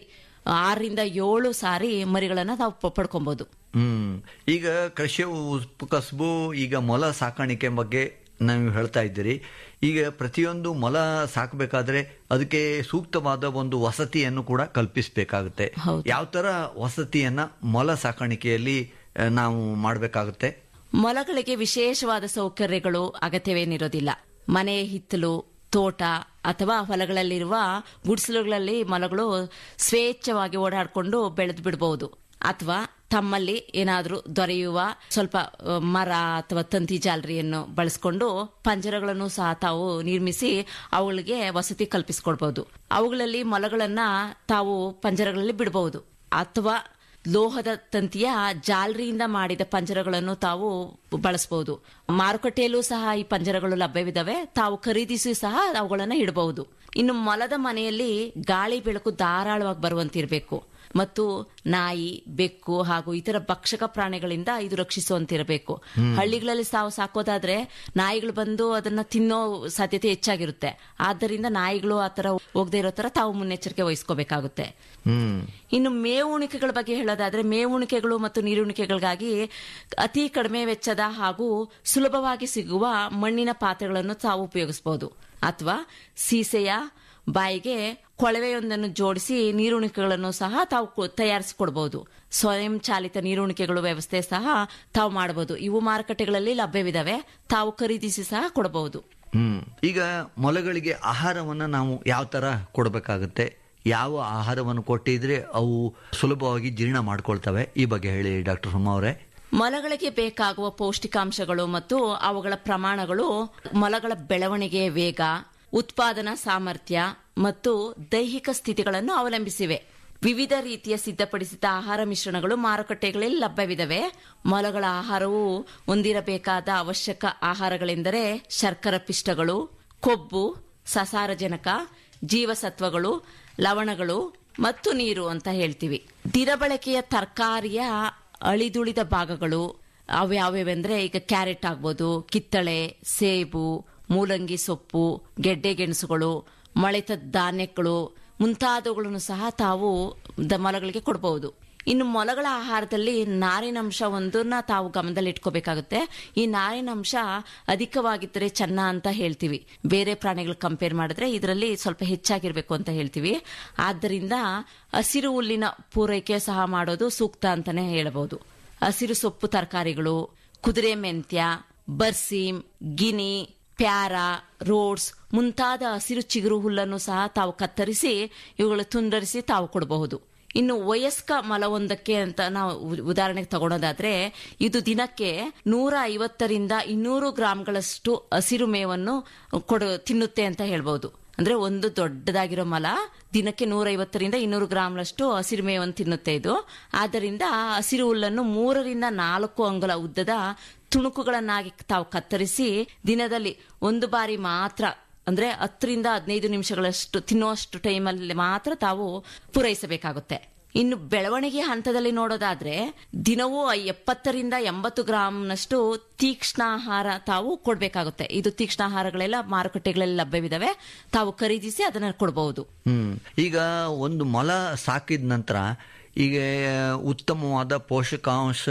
ಆರರಿಂದ ಏಳು ಸಾರಿ ಮರಿಗಳನ್ನ ನಾವು ಪ- ಪಡ್ಕೊಬಹುದು ಹ್ಮ್ ಈಗ ಕೃಷಿ ಉಪಕಸಬು ಈಗ ಮೊಲ ಸಾಕಾಣಿಕೆ ಬಗ್ಗೆ ನೀವು ಹೇಳ್ತಾ ಇದ್ದೀರಿ ಈಗ ಪ್ರತಿಯೊಂದು ಮೊಲ ಸಾಕಬೇಕಾದ್ರೆ ಅದಕ್ಕೆ ಸೂಕ್ತವಾದ ಒಂದು ವಸತಿಯನ್ನು ಕೂಡ ಕಲ್ಪಿಸಬೇಕಾಗುತ್ತೆ ಯಾವ ತರ ವಸತಿಯನ್ನ ಮೊಲ ಸಾಕಾಣಿಕೆಯಲ್ಲಿ ಆ, ನಾವು ಮಾಡಬೇಕಾಗುತ್ತೆ ಮೊಲಗಳಿಗೆ ವಿಶೇಷವಾದ ಸೌಕರ್ಯಗಳು ಅಗತ್ಯವೇನಿರೋದಿಲ್ಲ ಮನೆ ಹಿತ್ತಲು ತೋಟ ಅಥವಾ ಹೊಲಗಳಲ್ಲಿರುವ ಗುಡಿಸಲುಗಳಲ್ಲಿ ಮೊಲಗಳು ಸ್ವೇಚ್ಛವಾಗಿ ಓಡಾಡಿಕೊಂಡು ಬೆಳೆದು ಬಿಡಬಹುದು ಅಥವಾ ತಮ್ಮಲ್ಲಿ ಏನಾದರೂ ದೊರೆಯುವ ಸ್ವಲ್ಪ ಅ, ಮರ ಅಥವಾ ತಂತಿ ಜಾಲರಿಯನ್ನು ಬಳಸಿಕೊಂಡು ಪಂಜರಗಳನ್ನು ಸಹ ತಾವು ನಿರ್ಮಿಸಿ ಅವುಗಳಿಗೆ ವಸತಿ ಕಲ್ಪಿಸಿಕೊಡ್ಬಹುದು ಅವುಗಳಲ್ಲಿ ಮೊಲಗಳನ್ನ ತಾವು ಪಂಜರಗಳಲ್ಲಿ ಬಿಡಬಹುದು ಅಥವಾ ಲೋಹದ ತಂತಿಯ ಜಾಲರಿಯಿಂದ ಮಾಡಿದ ಪಂಜರಗಳನ್ನು ತಾವು ಬಳಸಬಹುದು ಮಾರುಕಟ್ಟೆಯಲ್ಲೂ ಸಹ ಈ ಪಂಜರಗಳು ಲಭ್ಯವಿದ್ದಾವೆ ತಾವು ಖರೀದಿಸಿ ಸಹ ಅವುಗಳನ್ನು ಇಡಬಹುದು ಇನ್ನು ಮೊಲದ ಮನೆಯಲ್ಲಿ ಗಾಳಿ ಬೆಳಕು ಧಾರಾಳವಾಗಿ ಬರುವಂತಿರಬೇಕು ಮತ್ತು ನಾಯಿ ಬೆಕ್ಕು ಹಾಗೂ ಇತರ ಭಕ್ಷಕ ಪ್ರಾಣಿಗಳಿಂದ ಇದು ರಕ್ಷಿಸುವಂತಿರಬೇಕು ಹ್ಮ್. ಹಳ್ಳಿಗಳಲ್ಲಿ ತಾವು ಸಾಕೋದಾದ್ರೆ ನಾಯಿಗಳು ಬಂದು ಅದನ್ನ ತಿನ್ನೋ ಸಾಧ್ಯತೆ ಹೆಚ್ಚಾಗಿರುತ್ತೆ ಆದ್ದರಿಂದ ನಾಯಿಗಳು ಆ ತರ ಹೋಗದೆ ಇರೋ ತರ ತಾವು ಮುನ್ನೆಚ್ಚರಿಕೆ ವಹಿಸ್ಕೋಬೇಕಾಗುತ್ತೆ ಹ್ಮ್ ಇನ್ನು ಮೇವುಣಿಕೆಗಳ ಬಗ್ಗೆ ಹೇಳೋದಾದ್ರೆ ಮೇವುಣಿಕೆಗಳು ಮತ್ತು ನೀರುಣಿಕೆಗಳಿಗಾಗಿ ಅತಿ ಕಡಿಮೆ ವೆಚ್ಚದ ಹಾಗೂ ಸುಲಭವಾಗಿ ಸಿಗುವ ಮಣ್ಣಿನ ಪಾತ್ರೆಗಳನ್ನು ತಾವು ಉಪಯೋಗಿಸಬಹುದು ಅಥವಾ ಸೀಸೆಯ ಬಾಯಿಗೆ ಕೊಳವೆಯೊಂದನ್ನು ಜೋಡಿಸಿ ನೀರುಣಿಕೆಗಳನ್ನು ಸಹ ತಾವು ಕೊ- ತಯಾರಿಸಿಕೊಡ್ಬಹುದು ಸ್ವಯಂ ಚಾಲಿತ ನೀರುಣಿಕೆಗಳು ವ್ಯವಸ್ಥೆ ಸಹ ತಾವು ಮಾಡಬಹುದು ಇವು ಮಾರುಕಟ್ಟೆಗಳಲ್ಲಿ ಲಭ್ಯವಿದಾವೆ ತಾವು ಖರೀದಿಸಿ ಸಹ ಕೊಡಬಹುದು ಹ್ಮ್ ಈಗ ಮೊಲಗಳಿಗೆ ಆಹಾರವನ್ನ ನಾವು ಯಾವ ತರ ಕೊಡಬೇಕಾಗುತ್ತೆ ಯಾವ ಆಹಾರವನ್ನು ಕೊಟ್ಟಿದ್ರೆ ಅವು ಸುಲಭವಾಗಿ ಜೀರ್ಣ ಮಾಡ್ಕೊಳ್ತವೆ ಈ ಬಗ್ಗೆ ಹೇಳಿ ಡಾಕ್ಟರ್ ಸುಮ್ಮ ಅವರೇ ಮೊಲಗಳಿಗೆ ಬೇಕಾಗುವ ಪೌಷ್ಟಿಕಾಂಶಗಳು ಮತ್ತು ಅವುಗಳ ಪ್ರಮಾಣಗಳು ಮೊಲಗಳ ಬೆಳವಣಿಗೆಯ ವೇಗ ಉತ್ಪಾದನಾ ಸಾಮರ್ಥ್ಯ ಮತ್ತು ದೈಹಿಕ ಸ್ಥಿತಿಗಳನ್ನು ಅವಲಂಬಿಸಿವೆ ವಿವಿಧ ರೀತಿಯ ಸಿದ್ಧಪಡಿಸಿದ ಆಹಾರ ಮಿಶ್ರಣಗಳು ಮಾರುಕಟ್ಟೆಗಳಲ್ಲಿ ಲಭ್ಯವಿದವೆ ಮೊಲಗಳ ಆಹಾರವು ಹೊಂದಿರಬೇಕಾದ ಅವಶ್ಯಕ ಆಹಾರಗಳೆಂದರೆ ಶರ್ಕರ ಪಿಷ್ಟಗಳು ಕೊಬ್ಬು ಸಸಾರಜನಕ ಜೀವಸತ್ವಗಳು ಲವಣಗಳು ಮತ್ತು ನೀರು ಅಂತ ಹೇಳ್ತೀವಿ ದಿನಬಳಕೆಯ ತರಕಾರಿಯ ಅಳಿದುಳಿದ ಭಾಗಗಳು ಅವ್ಯಾವ್ಯಾವೆಂದ್ರೆ ಈಗ ಕ್ಯಾರೆಟ್ ಆಗ್ಬೋದು ಕಿತ್ತಳೆ ಸೇಬು ಮೂಲಂಗಿ ಸೊಪ್ಪು ಗೆಡ್ಡೆ ಗೆಣಸುಗಳು ಮಳೆತ ಧಾನ್ಯಗಳು ಮುಂತಾದವುಗಳನ್ನು ಸಹ ತಾವು ದ- ಮೊಲಗಳಿಗೆ ಕೊಡಬಹುದು ಇನ್ನು ಮೊಲಗಳ ಆಹಾರದಲ್ಲಿ ನಾರಿನಂಶ ಒಂದನ್ನ ತಾವು ಗಮನದಲ್ಲಿ ಇಟ್ಕೋಬೇಕಾಗುತ್ತೆ ಈ ನಾರಿನಂಶ ಅಧಿಕವಾಗಿದ್ದರೆ ಚೆನ್ನ ಅಂತ ಹೇಳ್ತೀವಿ ಬೇರೆ ಪ್ರಾಣಿಗಳು ಕಂಪೇರ್ ಮಾಡಿದ್ರೆ ಇದರಲ್ಲಿ ಸ್ವಲ್ಪ ಹೆಚ್ಚಾಗಿರ್ಬೇಕು ಅಂತ ಹೇಳ್ತೀವಿ ಆದ್ದರಿಂದ ಹಸಿರು ಹುಲ್ಲಿನ ಪೂರೈಕೆ ಸಹ ಮಾಡೋದು ಸೂಕ್ತ ಅಂತಾನೆ ಹೇಳಬಹುದು ಹಸಿರು ಸೊಪ್ಪು ತರಕಾರಿಗಳು ಕುದುರೆ ಮೆಂತ್ಯ ಬರ್ಸೀಮ್ ಗಿನಿ ಪ್ಯಾರ ರೋಡ್ಸ್ ಮುಂತಾದ ಹಸಿರು ಚಿಗುರು ಹುಲ್ಲನ್ನು ಸಹ ತಾವು ಕತ್ತರಿಸಿ ಇವುಗಳು ತುಂಡರಿಸಿ ತಾವು ಕೊಡಬಹುದು ಇನ್ನು ವಯಸ್ಕ ಮಲವೊಂದಕ್ಕೆ ಅಂತ ನಾವು ಉ- ಉದಾಹರಣೆಗೆ ತಗೊಳೋದಾದ್ರೆ ಇದು ದಿನಕ್ಕೆ ನೂರ ಐವತ್ತರಿಂದ ಇನ್ನೂರು ಗ್ರಾಂಗಳಷ್ಟು ಹಸಿರು ಮೇವನ್ನು ಕೊಡು ತಿನ್ನುತ್ತೆ ಅಂತ ಹೇಳ್ಬಹುದು ಅಂದ್ರೆ ಒಂದು ದೊಡ್ಡದಾಗಿರೋ ಮಲ ದಿನಕ್ಕೆ ನೂರೈವತ್ತರಿಂದ ಇನ್ನೂರು ಗ್ರಾಂಗಳಷ್ಟು ಹಸಿರು ಮೇವನ್ನು ತಿನ್ನುತ್ತೆ ಇದು ಆದ್ದರಿಂದ ಹಸಿರು ಹುಲ್ಲನ್ನು ಮೂರರಿಂದ ನಾಲ್ಕು ಅಂಗುಲ ಉದ್ದದ ತುಣುಕುಗಳನ್ನಾಗಿ ತಾವು ಕತ್ತರಿಸಿ ದಿನದಲ್ಲಿ ಒಂದು ಬಾರಿ ಮಾತ್ರ ಅಂದ್ರೆ ಹತ್ತರಿಂದ ಹದಿನೈದು ನಿಮಿಷಗಳಷ್ಟು ತಿನ್ನುವಷ್ಟು ಟೈಮಲ್ಲಿ ಮಾತ್ರ ತಾವು ಪೂರೈಸಬೇಕಾಗುತ್ತೆ ಇನ್ನು ಬೆಳವಣಿಗೆ ಹಂತದಲ್ಲಿ ನೋಡೋದಾದ್ರೆ ದಿನವೂ ಎಪ್ಪತ್ತರಿಂದ ಎಂಬತ್ತು ಗ್ರಾಂನಷ್ಟು ತೀಕ್ಷ್ಣಾಹಾರ ತಾವು ಕೊಡ್ಬೇಕಾಗುತ್ತೆ ಇದು ತೀಕ್ಷ್ಣಾಹಾರಗಳೆಲ್ಲ ಮಾರುಕಟ್ಟೆಗಳಲ್ಲಿ ಲಭ್ಯವಿದಾವೆ ತಾವು ಖರೀದಿಸಿ ಅದನ್ನ ಕೊಡಬಹುದು ಹ್ಮ್ ಈಗ ಒಂದು ಮೊಲ ಸಾಕಿದ ನಂತರ ಈಗ ಉತ್ತಮವಾದ ಪೋಷಕಾಂಶ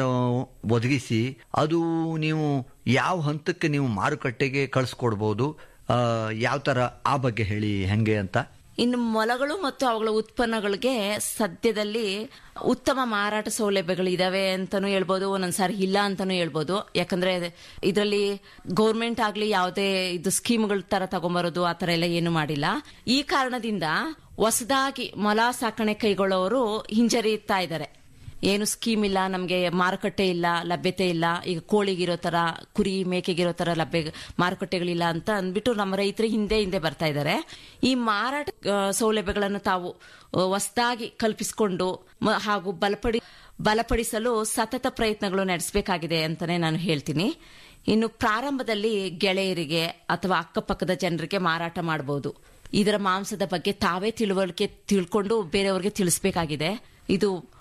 ಒದಗಿಸಿ ಅದು ನೀವು ಯಾವ ಹಂತಕ್ಕೆ ನೀವು ಮಾರುಕಟ್ಟೆಗೆ ಕಳಿಸ್ಕೊಡ್ಬೋದು ಯಾವ ತರ ಆ ಬಗ್ಗೆ ಹೇಳಿ ಹೆಂಗೆ ಅಂತ ಇನ್ನು ಮೊಲಗಳು ಮತ್ತು ಅವುಗಳ ಉತ್ಪನ್ನಗಳಿಗೆ ಸದ್ಯದಲ್ಲಿ ಉತ್ತಮ ಮಾರಾಟ ಸೌಲಭ್ಯಗಳು ಇದಾವೆ ಅಂತಾನೂ ಹೇಳ್ಬೋದು ಒಂದೊಂದ್ಸಾರಿ ಇಲ್ಲ ಅಂತಾನೂ ಹೇಳ್ಬೋದು ಯಾಕಂದ್ರೆ ಇದರಲ್ಲಿ ಗೌರ್ಮೆಂಟ್ ಆಗ್ಲಿ ಯಾವುದೇ ಇದು ಸ್ಕೀಮ್ಗಳ ತರ ತಗೊಂಬರೋದು ಆ ತರ ಎಲ್ಲ ಏನು ಮಾಡಿಲ್ಲ ಈ ಕಾರಣದಿಂದ ಹೊಸದಾಗಿ ಮೊಲ ಸಾಕಣೆ ಕೈಗೊಳ್ಳೋರು ಹಿಂಜರಿಯುತ್ತಾ ಇದ್ದಾರೆ ಏನು ಸ್ಕೀಮ್ ಇಲ್ಲ ನಮಗೆ ಮಾರುಕಟ್ಟೆ ಇಲ್ಲ ಲಭ್ಯತೆ ಇಲ್ಲ ಈಗ ಕೋಳಿಗಿರೋ ತರ ಕುರಿ ಮೇಕೆಗಿರೋ ತರ ಲಭ್ಯ ಮಾರುಕಟ್ಟೆಗಳಿಲ್ಲ ಅಂತ ಅಂದ್ಬಿಟ್ಟು ನಮ್ಮ ರೈತರು ಹಿಂದೆ ಹಿಂದೆ ಬರ್ತಾ ಇದ್ದಾರೆ ಈ ಮಾರಾಟ ಆ, ಸೌಲಭ್ಯಗಳನ್ನು ತಾವು ಹೊಸದಾಗಿ ಕಲ್ಪಿಸಿಕೊಂಡು ಮ- ಹಾಗೂ ಬಲಪಡಿ ಬಲಪಡಿಸಲು ಸತತ ಪ್ರಯತ್ನಗಳು ನಡೆಸಬೇಕಾಗಿದೆ ಅಂತಾನೆ ನಾನು ಹೇಳ್ತೀನಿ ಇನ್ನು ಪ್ರಾರಂಭದಲ್ಲಿ ಗೆಳೆಯರಿಗೆ ಅಥವಾ ಅಕ್ಕಪಕ್ಕದ ಜನರಿಗೆ ಮಾರಾಟ ಮಾಡಬಹುದು ಇದರ ಮಾಂಸದ ಬಗ್ಗೆ ತಾವೇ ತಿಳುವಳಿಕೆ ತಿಳ್ಕೊಂಡು ಬೇರೆಯವರಿಗೆ ತಿಳಿಸಬೇಕಾಗಿದೆ ಇದು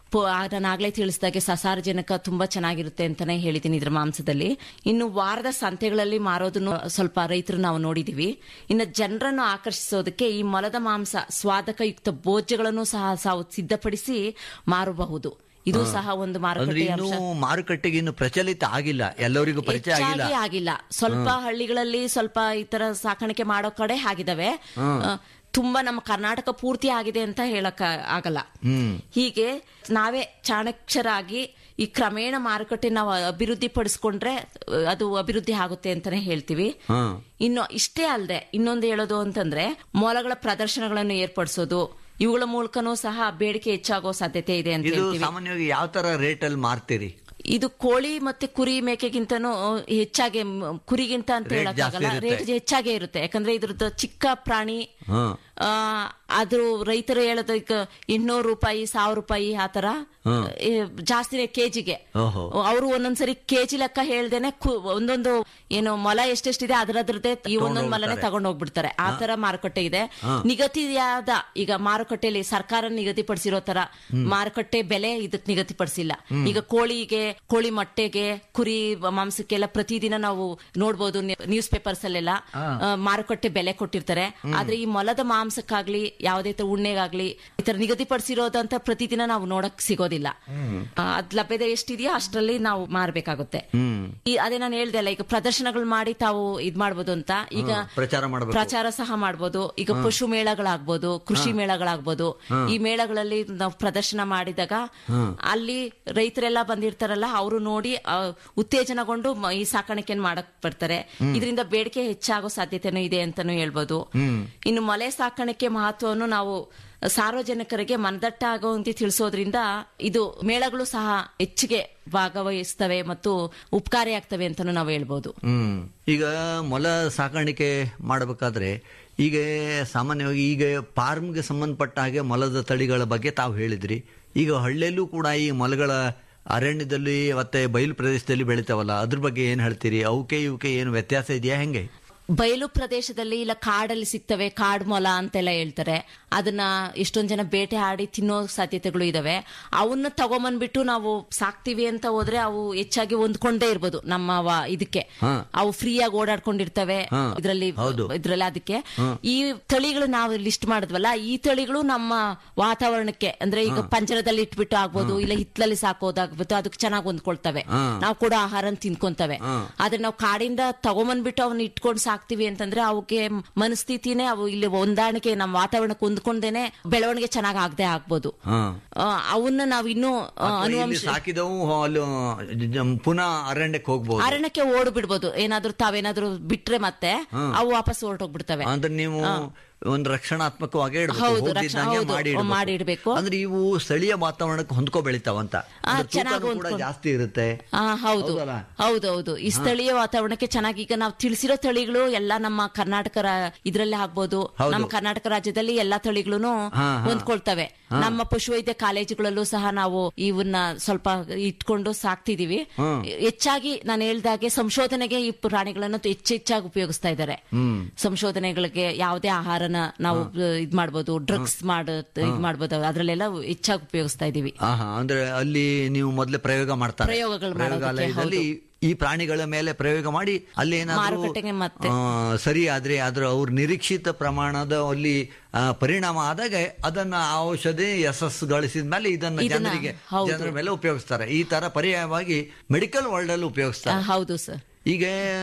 ಪೊ- ಆ, ನಾನು ಆಗ್ಲೇ ತಿಳಿಸಿದಾಗೆ ಸಸಾರಜನಕ ತುಂಬಾ ಚೆನ್ನಾಗಿರುತ್ತೆ ಅಂತಾನೆ ಹೇಳಿದ್ದೀನಿ ಇದ್ರ ಮಾಂಸದಲ್ಲಿ ಇನ್ನು ವಾರದ ಸಂತೆಗಳಲ್ಲಿ ಮಾರೋದನ್ನು ಸ್ವಲ್ಪ ರೈತರು ನಾವು ನೋಡಿದೀವಿ ಇನ್ನು ಜನರನ್ನು ಆಕರ್ಷಿಸೋದಕ್ಕೆ ಈ ಮೊಲದ ಮಾಂಸ ಸ್ವಾದಕಯುಕ್ತ ಭೋಜ್ಯಗಳನ್ನು ಸಹ ಸಾವು ಸಿದ್ಧಪಡಿಸಿ ಮಾರಬಹುದು ಇದು ಹಾ. ಸಹ ಒಂದು ಅಂದ್ರೆ ಮಾರುಕಟ್ಟೆ ಇನ್ನೂ ಅಂಶ ಮಾರುಕಟ್ಟೆಗೆ ಇನ್ನು ಪ್ರಚಲಿತ ಆಗಿಲ್ಲ ಎಲ್ಲರಿಗೂ ಪರಿಚಯ ಆಗಿಲ್ಲ ಹೆಚ್ಚಾಗಿ ಆಗಿಲ್ಲ ಸ್ವಲ್ಪ ಹ್ಮ್. ಹಳ್ಳಿಗಳಲ್ಲಿ ಸ್ವಲ್ಪ ಈ ತರ ಸಾಕಾಣಿಕೆ ಮಾಡೋ ಕಡೆ ಆಗಿದಾವೆ ಹ್ಮ್. ಆ, ತುಂಬಾ ನಮ್ಮ ಕರ್ನಾಟಕ ಪೂರ್ತಿ ಆಗಿದೆ ಅಂತ ಹೇಳಕ್ ಆಗಲ್ಲ ಹ್ಮ್ ಹೀಗೆ ನಾವೇ ಚಾಣಕ್ಷರಾಗಿ ಈ ಕ್ರಮೇಣ ಮಾರುಕಟ್ಟೆ ನಾವು ಅಭಿವೃದ್ಧಿ ಪಡಿಸ್ಕೊಂಡ್ರೆ ಅಹ್, ಅದು ಅಭಿವೃದ್ಧಿ ಆಗುತ್ತೆ ಅಂತಾನೆ ಹೇಳ್ತೀವಿ ಹ್ಮ್ ಇನ್ನು ಇಷ್ಟೇ ಅಲ್ಲದೆ ಇನ್ನೊಂದು ಹೇಳೋದು ಅಂತಂದ್ರೆ ಮೊಲಗಳ ಪ್ರದರ್ಶನಗಳನ್ನು ಏರ್ಪಡಿಸೋದು ಇವುಗಳ ಮೂಲಕನೂ ಸಹ ಬೇಡಿಕೆ ಹೆಚ್ಚಾಗೋ ಸಾಧ್ಯತೆ ಇದೆ ಅಂತ ಇದು ಹೇಳ್ತೀವಿ ಸಾಮಾನ್ಯವಾಗಿ ಯಾವ ತರ ರೇಟ್ ಅಲ್ಲಿ ಮಾರ್ತೀರಿ ಇದು ಕೋಳಿ ಮತ್ತೆ ಕುರಿ ಮೇಕೆಗಿಂತನೂ ಹೆಚ್ಚಾಗಿ ಮ್, ಕುರಿಗಿಂತ ಅಂತ Rate ಹೇಳಕ್ಕಾಗಲ್ಲ ಜಾಸ್ತಿ ಇರುತ್ತೆ. ರೇಟ್ ಹೆಚ್ಚಾಗೇ ಇರುತ್ತೆ ಯಾಕಂದ್ರೆ ಇದ್ರದ್ದು ಚಿಕ್ಕ ಪ್ರಾಣಿ ಹ್ಮ್ ಆ, ಅದು ರೈತರು ಹೇಳೋದು ಈಗ ಇನ್ನೂರು ರೂಪಾಯಿ ಸಾವಿರ ರೂಪಾಯಿ ಆತರ ಹ್ಮ್. ಏ, ಜಾಸ್ತಿನೇ ಕೆಜಿಗೆ ಓಹೋ ಅವರು ಒಂದೊಂದ್ಸರಿ ಕೆಜಿ ಲೆಕ್ಕ ಹೇಳ್ದೇನೆ ಕು- ಒಂದೊಂದು ಏನು ಮೊಲ ಎಷ್ಟೆಷ್ಟಿದೆ ಅದರದ್ರದ್ದೇ ಈ ಒಂದೊಂದು ಮಲನೆ ಹೋಗ್ತಾರೆ. ತಗೊಂಡು ಹೋಗ್ಬಿಡ್ತಾರೆ ಆ ತರ ಮಾರುಕಟ್ಟೆ ಇದೆ ಹಾ. ನಿಗದಿಯಾದ ಈಗ ಮಾರುಕಟ್ಟೆಯಲ್ಲಿ ಸರ್ಕಾರ ನಿಗದಿಪಡಿಸಿರೋ ತರ ಮಾರುಕಟ್ಟೆ ಬೆಲೆ ಇದಕ್ ನಿಗದಿಪಡಿಸಿಲ್ಲ ಹ್ಮ್. ಈಗ ಕೋಳಿಗೆ ಕೋಳಿ ಮೊಟ್ಟೆಗೆ ಕುರಿ ಮಾಂಸಕ್ಕೆಲ್ಲ ಪ್ರತಿದಿನ ನಾವು ನೋಡ್ಬೋದು ನ್ಯೂಸ್ ಪೇಪರ್ಸ್ ಅಲ್ಲೆಲ್ಲ ಹಾ. ಆ, ಮಾರುಕಟ್ಟೆ ಬೆಲೆ ಕೊಟ್ಟಿರ್ತಾರೆ ಆದ್ರೆ ಈ ಮೊಲದ ಮಾಂಸಕ್ಕಾಗ್ಲಿ ಯಾವುದೇ ತರ ಉಣ್ಣೆಗಾಗ್ಲಿ ಈ ತರ ನಿಗದಿಪಡಿಸಿರೋದಂತ ಪ್ರತಿದಿನ ನಾವು ನೋಡಕ್ ಸಿಗೋದಿಲ್ಲ ಆ, ಅದ್ ಲಭ್ಯತೆ ಎಷ್ಟಿದೆಯೋ ಅಷ್ಟರಲ್ಲಿ ನಾವು ಮಾರ್ಬೇಕಾಗುತ್ತೆ ಹ್ಮ್ ಈ ಅದೇ ನಾನು ಹೇಳ್ದೆ ಅಲ್ಲ ಈಗ ಪ್ರದರ್ಶನಗಳು ಮಾಡಿ ತಾವು ಇದ್ ಮಾಡ್ಬೋದು ಅಂತ ಈಗ ಹ್ಮ್, ಪ್ರಚಾರ ಮಾಡ್ಬೇಕು. ಪ್ರಚಾರ ಸಹ ಮಾಡ್ಬೋದು ಈಗ ಹ್ಮ್. ಪಶು ಮೇಳಗಳಾಗ್ಬೋದು ಕೃಷಿ ಹ್ಮ್. ಮೇಳಗಳಾಗ್ಬೋದು ಹ್ಮ್. ಈ ಮೇಳಗಳಲ್ಲಿ ನಾವು ಪ್ರದರ್ಶನ ಮಾಡಿದಾಗ ಹ್ಮ್. ಅಲ್ಲಿ ರೈತರೆಲ್ಲ ಬಂದಿರ್ತಾರಲ್ಲ ಅವರು ನೋಡಿ ಆ, ಉತ್ತೇಜನಗೊಂಡು ಮ- ಈ ಸಾಕಾಣಿಕೆಯನ್ನು ಮಾಡಕ್ ಬರ್ತಾರೆ ಹ್ಮ್. ಇದರಿಂದ ಬೇಡಿಕೆ ಹೆಚ್ಚಾಗೋ ಸಾಧ್ಯತೆನೂ ಇದೆ ಅಂತಾನೂ ಹೇಳ್ಬೋದು ಹ್ಮ್ ಇನ್ನು ಮೊಲೆ ಸಾಕಾಣಿಕೆ ಮಹತ್ವವನ್ನು ನಾವು ಸಾರ್ವಜನಿಕರಿಗೆ ಮನದಟ್ಟ ಆಗುವಂತೆ ತಿಳಿಸೋದ್ರಿಂದ ಇದು ಮೇಳಗಳು ಸಹ ಹೆಚ್ಚಿಗೆ ಭಾಗವಹಿಸ್ತವೆ ಮತ್ತು ಉಪಕಾರಿಯಾಗ್ತವೆ ಅಂತಾನೂ ನಾವು ಹೇಳ್ಬೋದು ಹ್ಮ್ ಈಗ ಮೊಲ ಸಾಕಾಣಿಕೆ ಮಾಡಬೇಕಾದ್ರೆ ಈಗ ಸಾಮಾನ್ಯವಾಗಿ ಈಗ ಫಾರ್ಮ್ಗೆ ಸಂಬಂಧಪಟ್ಟ ಹಾಗೆ ಮೊಲದ ತಳಿಗಳ ಬಗ್ಗೆ ತಾವು ಹೇಳಿದ್ರಿ ಈಗ ಹಳ್ಳಿಯಲ್ಲೂ ಕೂಡ ಈ ಮೊಲಗಳ ಅರಣ್ಯದಲ್ಲಿ ಮತ್ತೆ ಬಯಲು ಪ್ರದೇಶದಲ್ಲಿ ಬೆಳಿತಾವಲ್ಲ ಅದ್ರ ಬಗ್ಗೆ ಏನ್ ಹೇಳ್ತೀರಿ ಅವಕ್ಕೆ ಇವಕ್ಕೆ ಏನು ವ್ಯತ್ಯಾಸ ಇದೆಯಾ ಹೆಂಗೆ ಬಯಲು ಪ್ರದೇಶದಲ್ಲಿ ಇಲ್ಲ ಕಾಡಲ್ಲಿ ಸಿಗ್ತವೆ ಕಾಡ್ ಮೊಲ ಅಂತೆಲ್ಲ ಹೇಳ್ತಾರೆ ಅದನ್ನ ಎಷ್ಟೊಂದ್ ಜನ ಬೇಟೆ ಆಡಿ ತಿನ್ನೋ ಸಾಧ್ಯತೆಗಳು ಇದಾವೆ ಅವನ್ನ ತಗೊಂಬಂದ್ಬಿಟ್ಟು ನಾವು ಸಾಕ್ತಿವಿ ಅಂತ ಹೋದ್ರೆ ಅವು ಹೆಚ್ಚಾಗಿ ಹೊಂದ್ಕೊಂಡೇ ಇರ್ಬೋದು ನಮ್ಮ ವ- ಇದಕ್ಕೆ ಹಾ. ಅವು ಫ್ರೀಯಾಗಿ ಓಡಾಡ್ಕೊಂಡಿರ್ತವೆ ಹಾ. ಇದ್ರಲ್ಲಿ ಹೌದು. ಇದ್ರಲ್ಲಿ ಅದಕ್ಕೆ ಹಾ. ಈ ತಳಿಗಳು ನಾವು ಲಿಸ್ಟ್ ಮಾಡಿದ್ವಲ್ಲ ಈ ತಳಿಗಳು ನಮ್ಮ ವಾತಾವರಣಕ್ಕೆ ಅಂದ್ರೆ ಈಗ ಹಾ. ಪಂಜರದಲ್ಲಿ ಇಟ್ಬಿಟ್ಟು ಆಗ್ಬೋದು ಇಲ್ಲ ಹಿತ್ತಲಲ್ಲಿ ಸಾಕೋದಾಗ್ಬೋದು ಅದಕ್ಕೆ ಚೆನ್ನಾಗಿ ಹೊಂದ್ಕೊಳ್ತವೆ ಹಾ. ನಾವು ಕೂಡ ಆಹಾರ ತಿನ್ಕೊಂತವೆ ಹಾ. ಆದ್ರೆ ನಾವು ಕಾಡಿಂದ ತಗೊಂಬಂದ್ಬಿಟ್ಟು ಅವನ್ನ ಇಟ್ಕೊಂಡು ಸಾಕ್ತಿವಿ ಅಂತಂದ್ರೆ ಅವಕ್ಕೆ ಮನಸ್ಥಿತಿನೇ ಅವು ಇಲ್ಲಿ ಹೊಂದಾಣಿಕೆ ನಮ್ಮ ವಾತಾವರಣಕ್ಕೆ ಹೊಂದ್ಕೊಂಡೇನೆ ಬೆಳವಣಿಗೆ ಚೆನ್ನಾಗಿ ಆಗದೆ ಆಗ್ಬೋದು ಹಾ ಆ, ಅವನ್ನ ನಾವು ಇನ್ನೂ ಆ, ಅಥವಾ ಇಲ್ಲಿ ಅನುವಂಶ ಸಾಕಿದವು ಅಲ್ಲಿ ಜ- ಪುನಃ ಅರಣ್ಯಕ್ಕೆ ಹೋಗ್ಬೋದು ಅರಣ್ಯಕ್ಕೆ ಓಡ್ ಬಿಡ್ಬೋದು ಏನಾದ್ರೂ ತಾವೇನಾದ್ರೂ ಬಿಟ್ರೆ ಮತ್ತೆ ಹಾ. ಅವು ವಾಪಸ್ ಹೊರಟೋಗ್ಬಿಡ್ತವೆ ಅಂದ್ರೆ ನೀವು ಒಂದು ರಕ್ಷಣಾತ್ಮಕವಾಗಿ ಇಡ್ಬೇಕು ಹೌದು, ಹೋಗ್ತಿದ್ದಂಗೆ ರಕ್ಷ- ಮಾಡಿ ಹೌದು, ಇಡ್ಬೇಕು. ಮಾಡಿ ಇಡ್ಬೇಕು. ಅಂದ್ರೆ ಇವು ಸ್ಥಳೀಯ ವಾತಾವರಣಕ್ಕೆ ಹೊಂದ್ಕೊ ಬೆಳಿತಾವಂತ ಅಂದ್ರೆ ತೂಕನೂ ಚೆನ್ನಾಗಿ ಕೂಡ ಹೊಂದ್ಕೊಂಡು- ಜಾಸ್ತಿ ಇರುತ್ತೆ ಆ, ಹೌದು ಹೌದಲ್ಲ? ಹೌದೌದು ಈ ಸ್ಥಳೀಯ ವಾತಾವರಣಕ್ಕೆ ಚೆನ್ನಾಗಿ ಈಗ ನಾವು ತಿಳಿಸಿರೋ ತಳಿಗಳು ಎಲ್ಲ ನಮ್ಮ ಕರ್ನಾಟಕ ರಾ- ಇದ್ರಲ್ಲೇ ಆಗ್ಬೋದು ಹೌದು. ನಮ್ಮ ಕರ್ನಾಟಕ ರಾಜ್ಯದಲ್ಲಿ ಎಲ್ಲಾ ತಳಿಗಳು ಹಾ, ಹಾ. ಹೊಂದ್ಕೊಳ್ತವೆ ಹಾ. ನಮ್ಮ ಪಶುವೈದ್ಯ ಕಾಲೇಜುಗಳಲ್ಲೂ ಸಹ ನಾವು ಇವನ್ನ ಸ್ವಲ್ಪ ಇಟ್ಕೊಂಡು ಸಾಕ್ತಿದೀವಿ ಹ್ಮ್. ಹೆಚ್ಚಾಗಿ ನಾನು ಹೇಳ್ದಾಗೆ ಸಂಶೋಧನೆಗೆ ಈ ಪ್ರಾಣಿಗಳನ್ನು ಹೆಚ್ಚು ಹೆಚ್ಚಾಗಿ ಉಪಯೋಗಿಸ್ತಾ ಇದ್ದಾರೆ ಹ್ಮ್ ಸಂಶೋಧನೆಗಳಿಗೆ ಯಾವುದೇ ಆಹಾರನ ನಾವು ಇದ್ ಮಾಡ್ಬೋದು ಡ್ರಗ್ಸ್ ಮಾಡ ಇದ್ ಮಾಡ್ಬೋದು ಅದ್ರಲ್ಲೆಲ್ಲ ಹೆಚ್ಚಾಗಿ ಉಪಯೋಗಿಸ್ತಾ ಇದೀವಿ ಆಹಾ ಅಂದ್ರೆ ಅಲ್ಲಿ ನೀವು ಮೊದಲೇ ಪ್ರಯೋಗ ಮಾಡ್ತಾರೆ ಪ್ರಯೋಗಗಳು ಮಾಡೋದಕ್ಕೆ, ಪ್ರಯೋಗಾಲಯದಲ್ಲಿ ಈ ಪ್ರಾಣಿಗಳ ಮೇಲೆ ಪ್ರಯೋಗ ಮಾಡಿ ಅಲ್ಲಿ ಏನಾದ್ರು ಮಾರುಕಟ್ಟೆಗೆ ಮತ್ತೆ. ಆ, ಸರಿ ಆದ್ರೆ ಅದ್ರ ಅವ್ರ ನಿರೀಕ್ಷಿತ ಪ್ರಮಾಣದ ಅಲ್ಲಿ ಆ, ಪರಿಣಾಮ ಆದಾಗ ಅದನ್ನ ಆ ಔಷಧಿ ಯಶಸ್ಸು ಗಳಿಸಿದ ಮೇಲೆ ಇದನ್ನ ಇದನ್ನ, ಜನರಿಗೆ ಹೌದು. ಜನರ ಮೇಲೆ ಉಪಯೋಗಿಸ್ತಾರೆ ಈ ತರ ಪರ್ಯಾಯವಾಗಿ ಮೆಡಿಕಲ್ ವರ್ಲ್ಡ್ ಅಲ್ಲಿ ಆ, ಉಪಯೋಗಿಸ್ತಾರೆ ಹೌದು ಸರ್ ಈಗ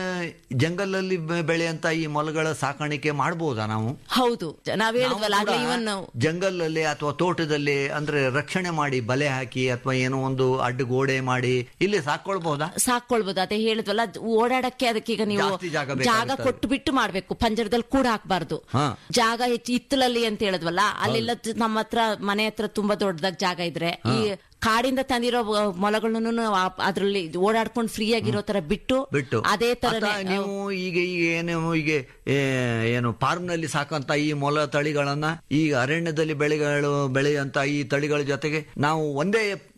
ಜಂಗಲಲ್ಲಿ ಬೆ- ಬೆಳೆಯಂತ ಈ ಮೊಲಗಳ ಸಾಕಾಣಿಕೆ ಮಾಡಬಹುದಾ ನಾವು ಹೌದು ನಾವ್ ಹೇಳಿದ್ವಲ್ಲ ಆಗ್ಲೇ ಇವನ್ ನಾವು ಜಂಗಲಲ್ಲಿ ಅಥವಾ ತೋಟದಲ್ಲಿ ಅಂದ್ರೆ ರಕ್ಷಣೆ ಮಾಡಿ ಬಲೆ ಹಾಕಿ ಅಥವಾ ಏನೋ ಒಂದು ಅಡ್ಡ ಗೋಡೆ ಮಾಡಿ ಇಲ್ಲಿ ಸಾಕೊಳ್ಬಹುದಾ ಸಾಕೊಳ್ಬೋದು ಅದೇ ಹೇಳಿದ್ವಲ್ಲ ಅದ್ ಓಡಾಡಕ್ಕೆ ಅದಕ್ಕೆ ಈಗ ನೀವು ಜಾಸ್ತಿ ಜಾಗ ಜಾಗ ಬೇಕಾಗುತ್ತೆ. ಕೊಟ್ಟು ಬಿಟ್ಟು ಮಾಡ್ಬೇಕು ಪಂಜರದಲ್ಲಿ ಕೂಡ ಹಾಕ್ಬಾರ್ದು ಹಾ ಜಾಗ ಹೆಚ್ಚು ಇತ್ತಲಲ್ಲಿ ಅಂತ ಹೇಳಿದ್ವಲ್ಲ ಅಲ್ಲೆಲ್ಲ ತ- ನಮ್ಮ ಹತ್ರ ಮನೆ ಹತ್ರ ತುಂಬಾ ದೊಡ್ಡದಾಗ ಜಾಗ ಇದ್ರೆ ಈ ಕಾಡಿಂದ ತಂದಿರೋ ಮೊಲಗಳನ್ನು ಅದ್ರಲ್ಲಿ ಓಡಾಡ್ಕೊಂಡು ಫ್ರೀ ಆಗಿರೋ ತರ ಬಿಟ್ಟು ಬಿಟ್ಟು ಅದೇ ತರ ಅಥವಾ ನೀವು ಈಗ ಈಗ ಏನು ಈಗ ಏ, ಏನು ಫಾರ್ಮ್ ನಲ್ಲಿ ಸಾಕಂತ ಈ ಮೊಲ ತಳಿಗಳನ್ನ ಈಗ ಅರಣ್ಯದಲ್ಲಿ ಬೆಳೆಗಳು ಬೆಳೆಯಂತ ಈ ತಳಿಗಳ ಜೊತೆಗೆ ನಾವು ಒಂದೇ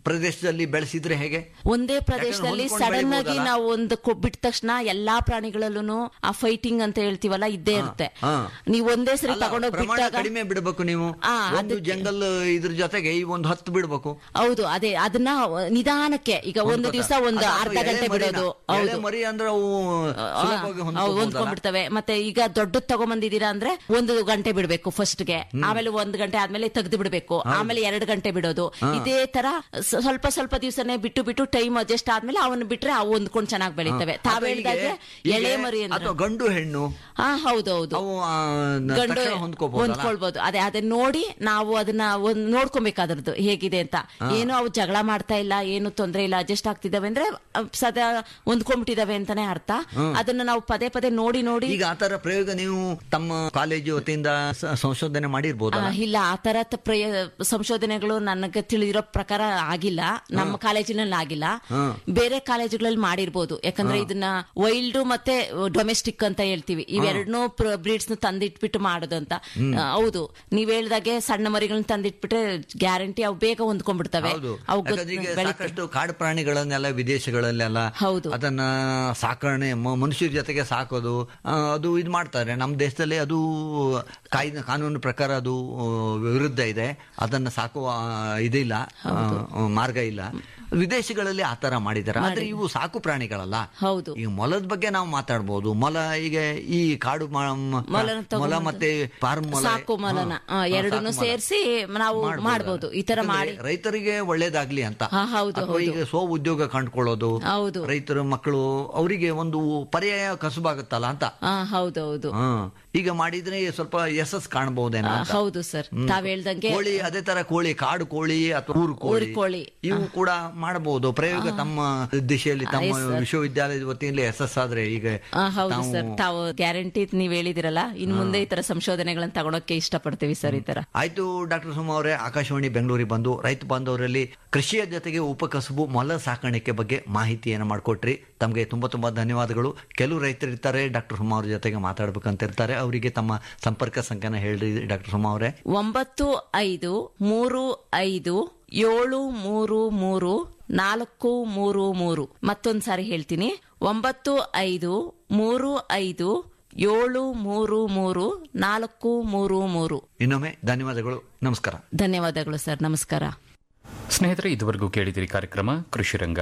ಪ್ರದೇಶದಲ್ಲಿ ಬೆಳೆಸಿದ್ರೆ ಹೇಗೆ ಒಂದೇ ಪ್ರದೇಶದಲ್ಲಿ ಹೊಂದ್ಕೊಂಡು ಸಡನ್ ಆಗಿ ಬೆಳಿಬೋದಲ್ಲ? ನಾವು ಒಂದು ಕೊ- ಬಿಟ್ಟ ತಕ್ಷಣ ಎಲ್ಲಾ ಪ್ರಾಣಿಗಳಲ್ಲೂ ಆ ಫೈಟಿಂಗ್ ಅಂತ ಹೇಳ್ತೀವಲ್ಲ ಇದ್ದೇ ಇರುತ್ತೆ ಹಾ. ನೀವು ಒಂದೇ ಸರಿ ಅಲ್ಲ, ತಗೊಂಡೋಗಿ ಪ್ರಮಾಣ ಬಿಟ್ಟಾಗ ಕಡಿಮೆ ಬಿಡಬೇಕು ನೀವು ಆ, ಒಂದು ಅದಕ್ಕೆ- ಜಂಗಲ್ ಇದ್ರ ಜೊತೆಗೆ ಈ ಒಂದು ಹತ್ತು ಬಿಡ್ಬೇಕು ಹೌದು ಅದೇ ಅದನ್ನ ನಿಧಾನಕ್ಕೆ ಈಗ ಒಂದು ದಿವಸ ಒಂದು ಅದು ಅರ್ಧ ಎಳೆ ಗಂಟೆ ಮರಿನ. ಬಿಡೋದು ಎಳೆ ಹೌದು ಮರಿ ಅಂದ್ರೆ ಅವು ಸುಲಭವಾಗಿ ಆ, ಹೊಂದ್ಕೊಬೋದಲ್ಲ? ಹೊಂದ್ಕೊಂಡ್ಬಿಡ್ತವೆ ಮತ್ತೆ ಈಗ ದೊಡ್ಡದ್ ತಗೊಂಬಂದಿದ್ದೀರಾ ಅಂದ್ರೆ ಒಂದು ಗಂಟೆ ಬಿಡ್ಬೇಕು ಫಸ್ಟ್ ಗೆ ಆಮೇಲೆ ಒಂದ್ ಗಂಟೆ ಆದ್ಮೇಲೆ ತೆಗ್ದು ಬಿಡ್ಬೇಕು ಆಮೇಲೆ ಎರಡು ಗಂಟೆ ಬಿಡೋದು ಹಾ. ಇದೇ ತರ ಸ- ಸ್ವಲ್ಪ ಸ್ವಲ್ಪ ದಿವಸನೇ ಬಿಟ್ಟು ಬಿಟ್ಟು ಟೈಮ್ ಅಡ್ಜಸ್ಟ್ ಆದ್ಮೇಲೆ ಅವನ್ನ ಬಿಟ್ರೆ ಅವು ಹೊಂದ್ಕೊಂಡು ಚೆನ್ನಾಗಿ ಬೆಳಿತವೆ ಹಾ. ತಾವ್ ಅಥವಾ ಹೇಳ್ದಾಗೆ ಹೀಗೆ- ಎಳೆ ಹೀಗೆ ಮರಿ ಅಂದ್ರೆ ಅಥವಾ ಗಂಡು ಹೆಣ್ಣು ಹಾ ಹೌದೌದು ಅವು ಆ, ನ- ಗಂಡು ತಕ್ಷಣ ಹೊಂದ್ಕೋಬಹುದಲ್ಲ? ಹೊಂದ್ಕೊಳ್ಬಹುದು ಅದೇ ಅದನ್ನ ನೋಡಿ ನಾವು ಅದನ್ನ ಒಂದ್ ನೋಡ್ಕೊಬೇಕಾದ್ರದ್ದು ಹೇಗಿದೆ ಅಂತ ಹಾ. ಏನು ಅವು ಜಗಳ ಮಾಡ್ತಾ ಇಲ್ಲ ಏನು ತೊಂದ್ರೆ ಇಲ್ಲ ಅಡ್ಜಸ್ಟ್ ಆಗ್ತಿದಾವೆ ಅಂದ್ರೆ ಅವ್ ಸದಾ ಹೊಂದ್ಕೊಂಡ್ಬಿಟ್ಟಿದಾವೆ ಅಂತಾನೆ ಅರ್ಥ ಹ್ಮ್. ಅದನ್ನ ನಾವು ಪದೇ ಪದೇ ನೋಡಿ ನೋಡಿ ಈಗ ಆತರ ಪ್ರಯೋಗ ನೀವು ತಮ್ಮ ಕಾಲೇಜು ವತಿಯಿಂದ ಸ- ಸಂಶೋಧನೆ ಆ, ಮಾಡಿರ್ಬೋದಲ್ಲ ಇಲ್ಲ ಆ ತರದ ಪ್ರಯ ಸಂಶೋಧನೆಗಳು ನನಗೆ ತಿಳಿದಿರೋ ಪ್ರಕಾರ ಆಗಿಲ್ಲ ನಮ್ಮ ಕಾಲೇಜಿನಲ್ಲಿ ಆಗಿಲ್ಲ ಹಾ. ಬೇರೆ ಕಾಲೇಜುಗಳಲ್ಲಿ ಮಾಡಿರ್ಬೋದು ಯಾಕಂದ್ರೆ ಹಾ. ಇದನ್ನ ವೈಲ್ಡ್ ಮತ್ತೆ ಡೊಮೆಸ್ಟಿಕ್ ಅಂತ ಹೇಳ್ತೀವಿ ಇವೆರಡನ್ನೂ ಬ್ರೀಡ್ಸ್ ತಂದಿಟ್ಬಿಟ್ಟು ಮಾಡೋದು ಅಂತ ಹ್ಮ್. ಆ, ಹೌದು ನೀವ್ ಹೇಳ್ದಾಗೆ ಸಣ್ಣ ಮರಿಗಳನ್ನ ತಂದಿಟ್ಬಿಟ್ರೆ ಗ್ಯಾರಂಟಿ ಅವು ಬೇಗ ಹೊಂದ್ಕೊಂಡ್ಬಿಡ್ತವೆ ಹೌದು ಅವು ಗೊತ್ತು- ಯಾಕಂದ್ರೆ ಈಗ ಬೆಳಿತವೆ. ಸಾಕಷ್ಟು ಕಾಡು ಪ್ರಾಣಿಗಳನ್ನೆಲ್ಲ ವಿದೇಶಗಳಲ್ಲೆಲ್ಲ ಹೌದು. ಅದನ್ನ ಸಾಕಣೆ ಮ- ಮನುಷ್ಯರ ಜೊತೆಗೆ ಸಾಕೋದು ಆ, ಅದು ಇದು ಮಾಡ್ತಾರೆ ನಮ್ಮ ದೇಶದಲ್ಲಿ ಅದು ಕಾಯ್ದೆ ಕಾನೂನು ಪ್ರಕಾರ ಅದು ಆ, ವಿರುದ್ಧ ಇದೆ ಅದನ್ನ ಸಾಕುವ ಆ, ಇದಿಲ್ಲ ಆ, ಮಾರ್ಗ ಇಲ್ಲ ವಿದೇಶಗಳಲ್ಲಿ ಆ ತರ ಮಾಡಿದ್ದಾರೆ ಆದ್ರೆ ಇವು ಸಾಕು ಪ್ರಾಣಿಗಳಲ್ಲ ಹೌದು ಈಗ ಮೊಲದ ಬಗ್ಗೆ ನಾವು ಮಾತಾಡ್ಬೋದು ಮೊಲ ಈಗ ಈ ಕಾಡು ಮ- ಮ- ಮೊಲನ ತಗೊಂಡು ಮೊಲ ಮತ್ತೆ ಫಾರ್ಮ್ ಮೊಲ ಸಾಕು ಮೊಲನ ಹಾ, ಎರಡನ್ನು ಸಾಕು ಮೊಲ. ಸೇರಿಸಿ ನಾವು ಮಾಡ್ಬೋದು ಈ ತರ ಯಾಕಂದ್ರೆ ಮಾಡಿ ರೈತರಿಗೆ ಒಳ್ಳೇದಾಗ್ಲಿ ಅಂತ ಹಾ, ಹೌದು, ಅಥವಾ ಈಗ ಸ್ವ ಉದ್ಯೋಗ ಕಂಡುಕೊಳ್ಳೋದು ಹೌದು ರೈತರ ಮಕ್ಕಳು ಅವರಿಗೆ ಒಂದು ಪರ್ಯಾಯ ಕಸುಬಾಗುತ್ತಲ್ಲ ಅಂತ ಹಾ ಹೌದೌದು ಹಾ ಈಗ ಮಾಡಿದ್ರೆ ಸ್ವಲ್ಪ ಯಶಸ್ ಕಾಣಬಹುದೇನೋ ಆ, ಅಂತ. ಹೌದು ಸರ್ ಹ್ಮ್. ತಾವ್ ಹೇಳ್ದಂಗೆ ಕೋಳಿ ಅದೇ ತರ ಕೋಳಿ ಕಾಡು ಕೋಳಿ ಅಥವಾ ಊರು ಕೋಳಿ ಊರು ಕೋಳಿ. ಇವು ಕೂಡ ಮಾಡಬಹುದು ಪ್ರಯೋಗ ತಮ್ಮ ದಿಶೆಯಲ್ಲಿ ತಮ್ಮ ಆಯ್ತು ಸರ್. ವಿಶ್ವವಿದ್ಯಾಲಯದ ವತಿಯಲ್ಲಿ ಯಶಸ್ ಆದ್ರೆ ಈಗ ಆ, ಹೌದು ನಾವು- ಸರ್ ತಾವು ಗ್ಯಾರಂಟಿ ನೀವ್ ಹೇಳಿದಿರಲ್ಲ ಇನ್ ಮುಂದೆ ಈ ತರ ಸಂಶೋಧನೆಗಳನ್ನ ತಗೊಳಕ್ಕೆ ಇಷ್ಟಪಡ್ತೀವಿ ಸರ್ ಈ ತರ ಆಯ್ತು ಡಾಕ್ಟರ್ ಸುಮಾ ಅವರೇ ಆಕಾಶವಾಣಿ ಬೆಂಗಳೂರಿಗೆ ಬಂದು ರೈತ ಬಾಂಧವರಲ್ಲಿ ಕೃಷಿಯ ಜೊತೆಗೆ ಉಪಕಸಬು ಮೊಲ ಸಾಕಾಣಿಕೆ ಬಗ್ಗೆ ಮಾಹಿತಿಯನ್ನು ಮಾಡಿಕೊಟ್ರಿ ತಮಗೆ ತುಂಬಾ ತುಂಬಾ ಧನ್ಯವಾದಗಳು ಕೆಲವು ರೈತರು ಇರ್ತಾರೆ ಡಾಕ್ಟರ್ ಸುಮಾ ಅವ್ರ ಜೊತೆಗೆ ಮಾತಾಡ್ಬೇಕಂತ ಇರ್ತಾರೆ ಅವರಿಗೆ ತಮ್ಮ ಸಂಪರ್ಕ ಸಂಖ್ಯೆನ ಹೇಳ್ರಿ ಡಾಕ್ಟರ್ ಸುಮಾ ಅವರೇ ಒಂಬತ್ತು ಐದು ಮೂರು ಐದು ಏಳು ಮೂರು ಮೂರು ನಾಲ್ಕು ಮೂರು ಮೂರು ಮತ್ತೊಂದ್ ಸಾರಿ ಹೇಳ್ತೀನಿ ಒಂಬತ್ತು ಐದು ಮೂರು ಐದು ಏಳು ಮೂರು ಮೂರು ನಾಲ್ಕು ಮೂರು ಮೂರು ಇನ್ನೊಮ್ಮೆ ಧನ್ಯವಾದಗಳು ನಮಸ್ಕಾರ ಧನ್ಯವಾದಗಳು ಸರ್ ನಮಸ್ಕಾರ ಸ್ನೇಹಿತರೆ ಇದುವರೆಗೂ ಕೇಳಿದಿರಿ ಕಾರ್ಯಕ್ರಮ ಕೃಷಿರಂಗ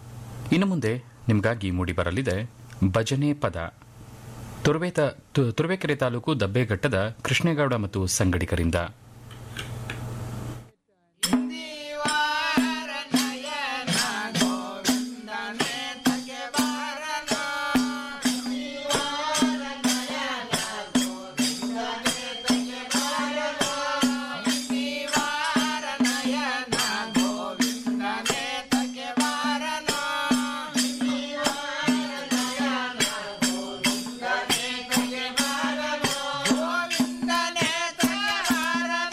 ಇನ್ನು ಮುಂದೆ ನಿಮಗಾಗಿ ಮೂಡಿ ಬರಲಿದೆ ಭಜನೆ ಪದ ತುರುವೇತ ತು- ತುರುವೇಕೆರೆ ತಾಲೂಕು ದಬ್ಬೆಘಟ್ಟದ ಕೃಷ್ಣೇಗೌಡ ಮತ್ತು ಸಂಗಡಿಗರಿಂದ ಗೋವಿಂದನೇ ತಗೆ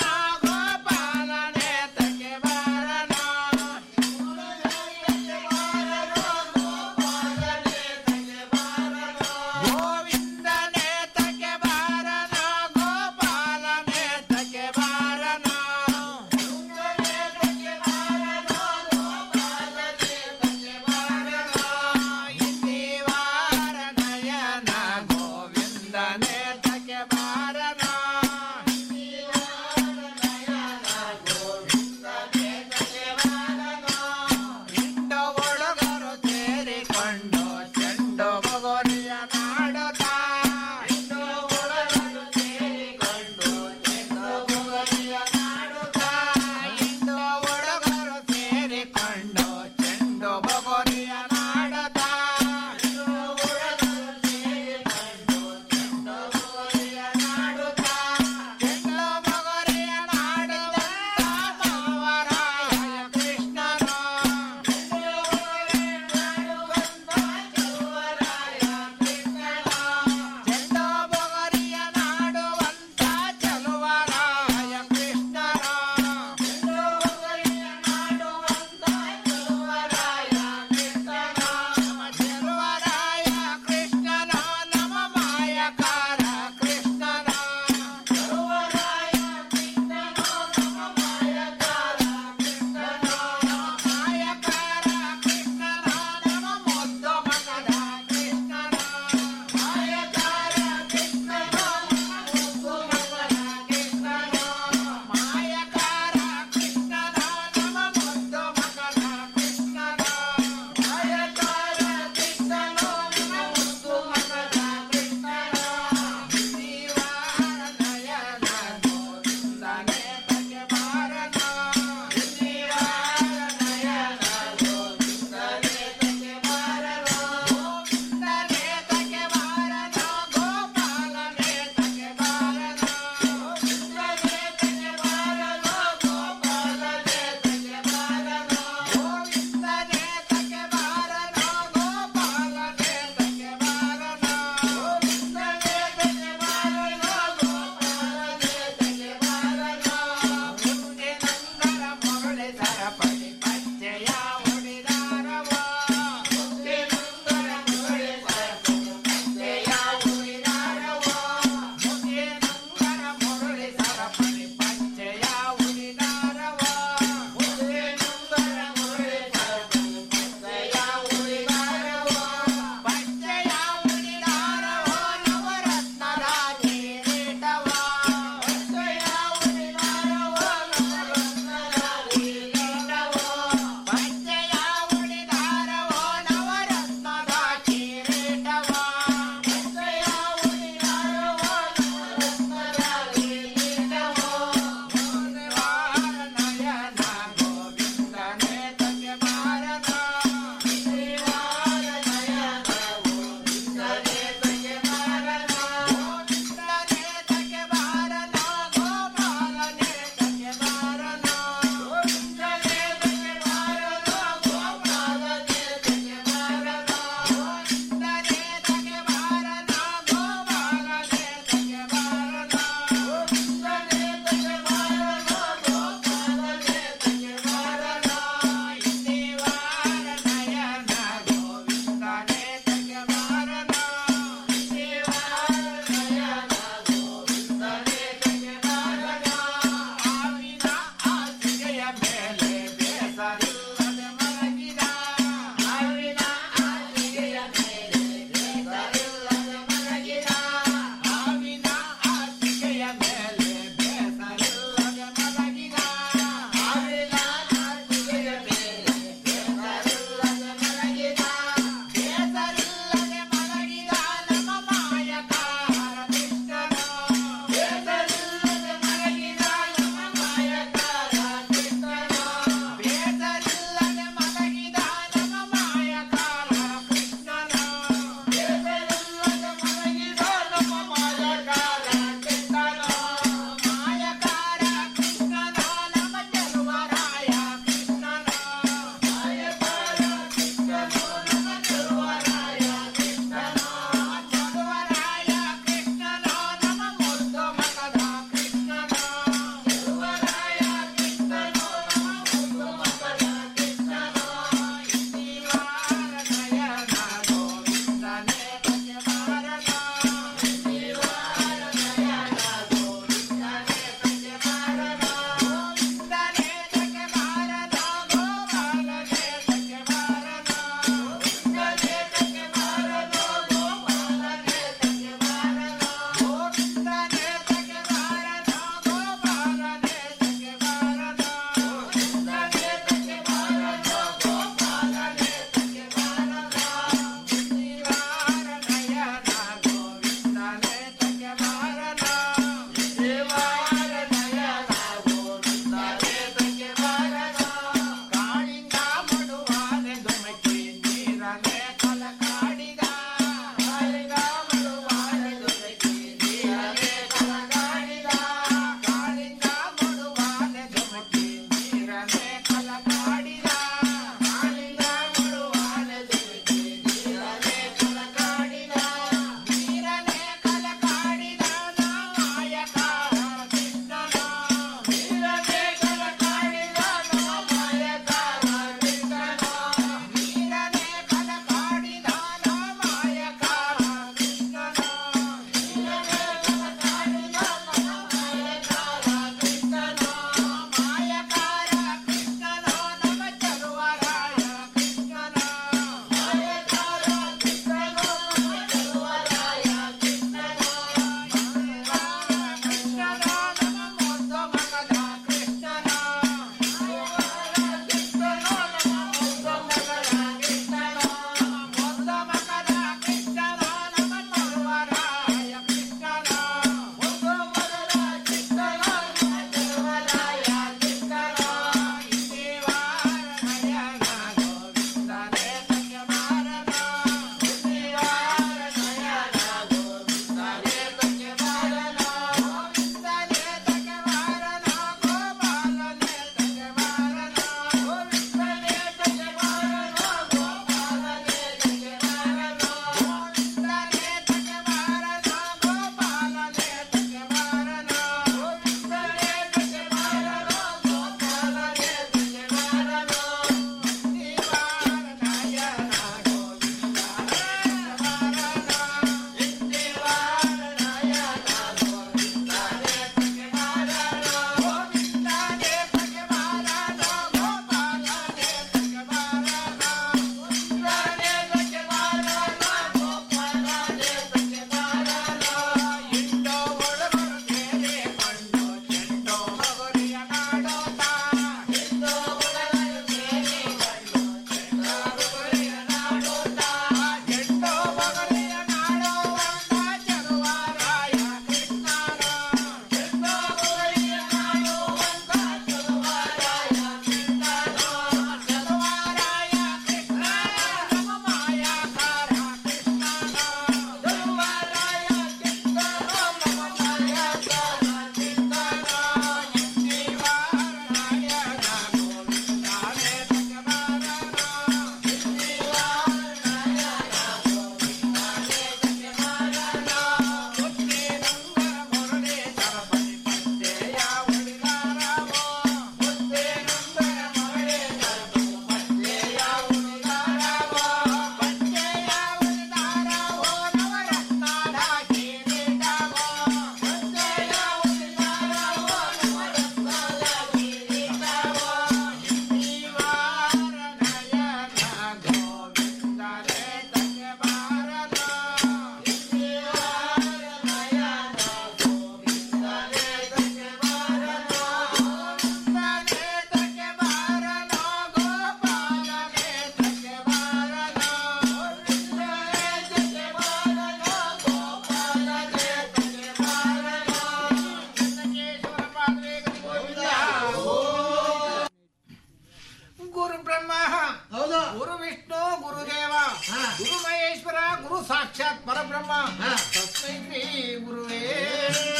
ಗುರು ವಿಷ್ಣು ಗುರುದೇವ ಗುರು ಮಹೇಶ್ವರ ಗುರು ಸಾಕ್ಷಾತ್ ಪರಬ್ರಹ್ಮ ತಸ್ಮೈ ಶ್ರೀ ಗುರುವೇ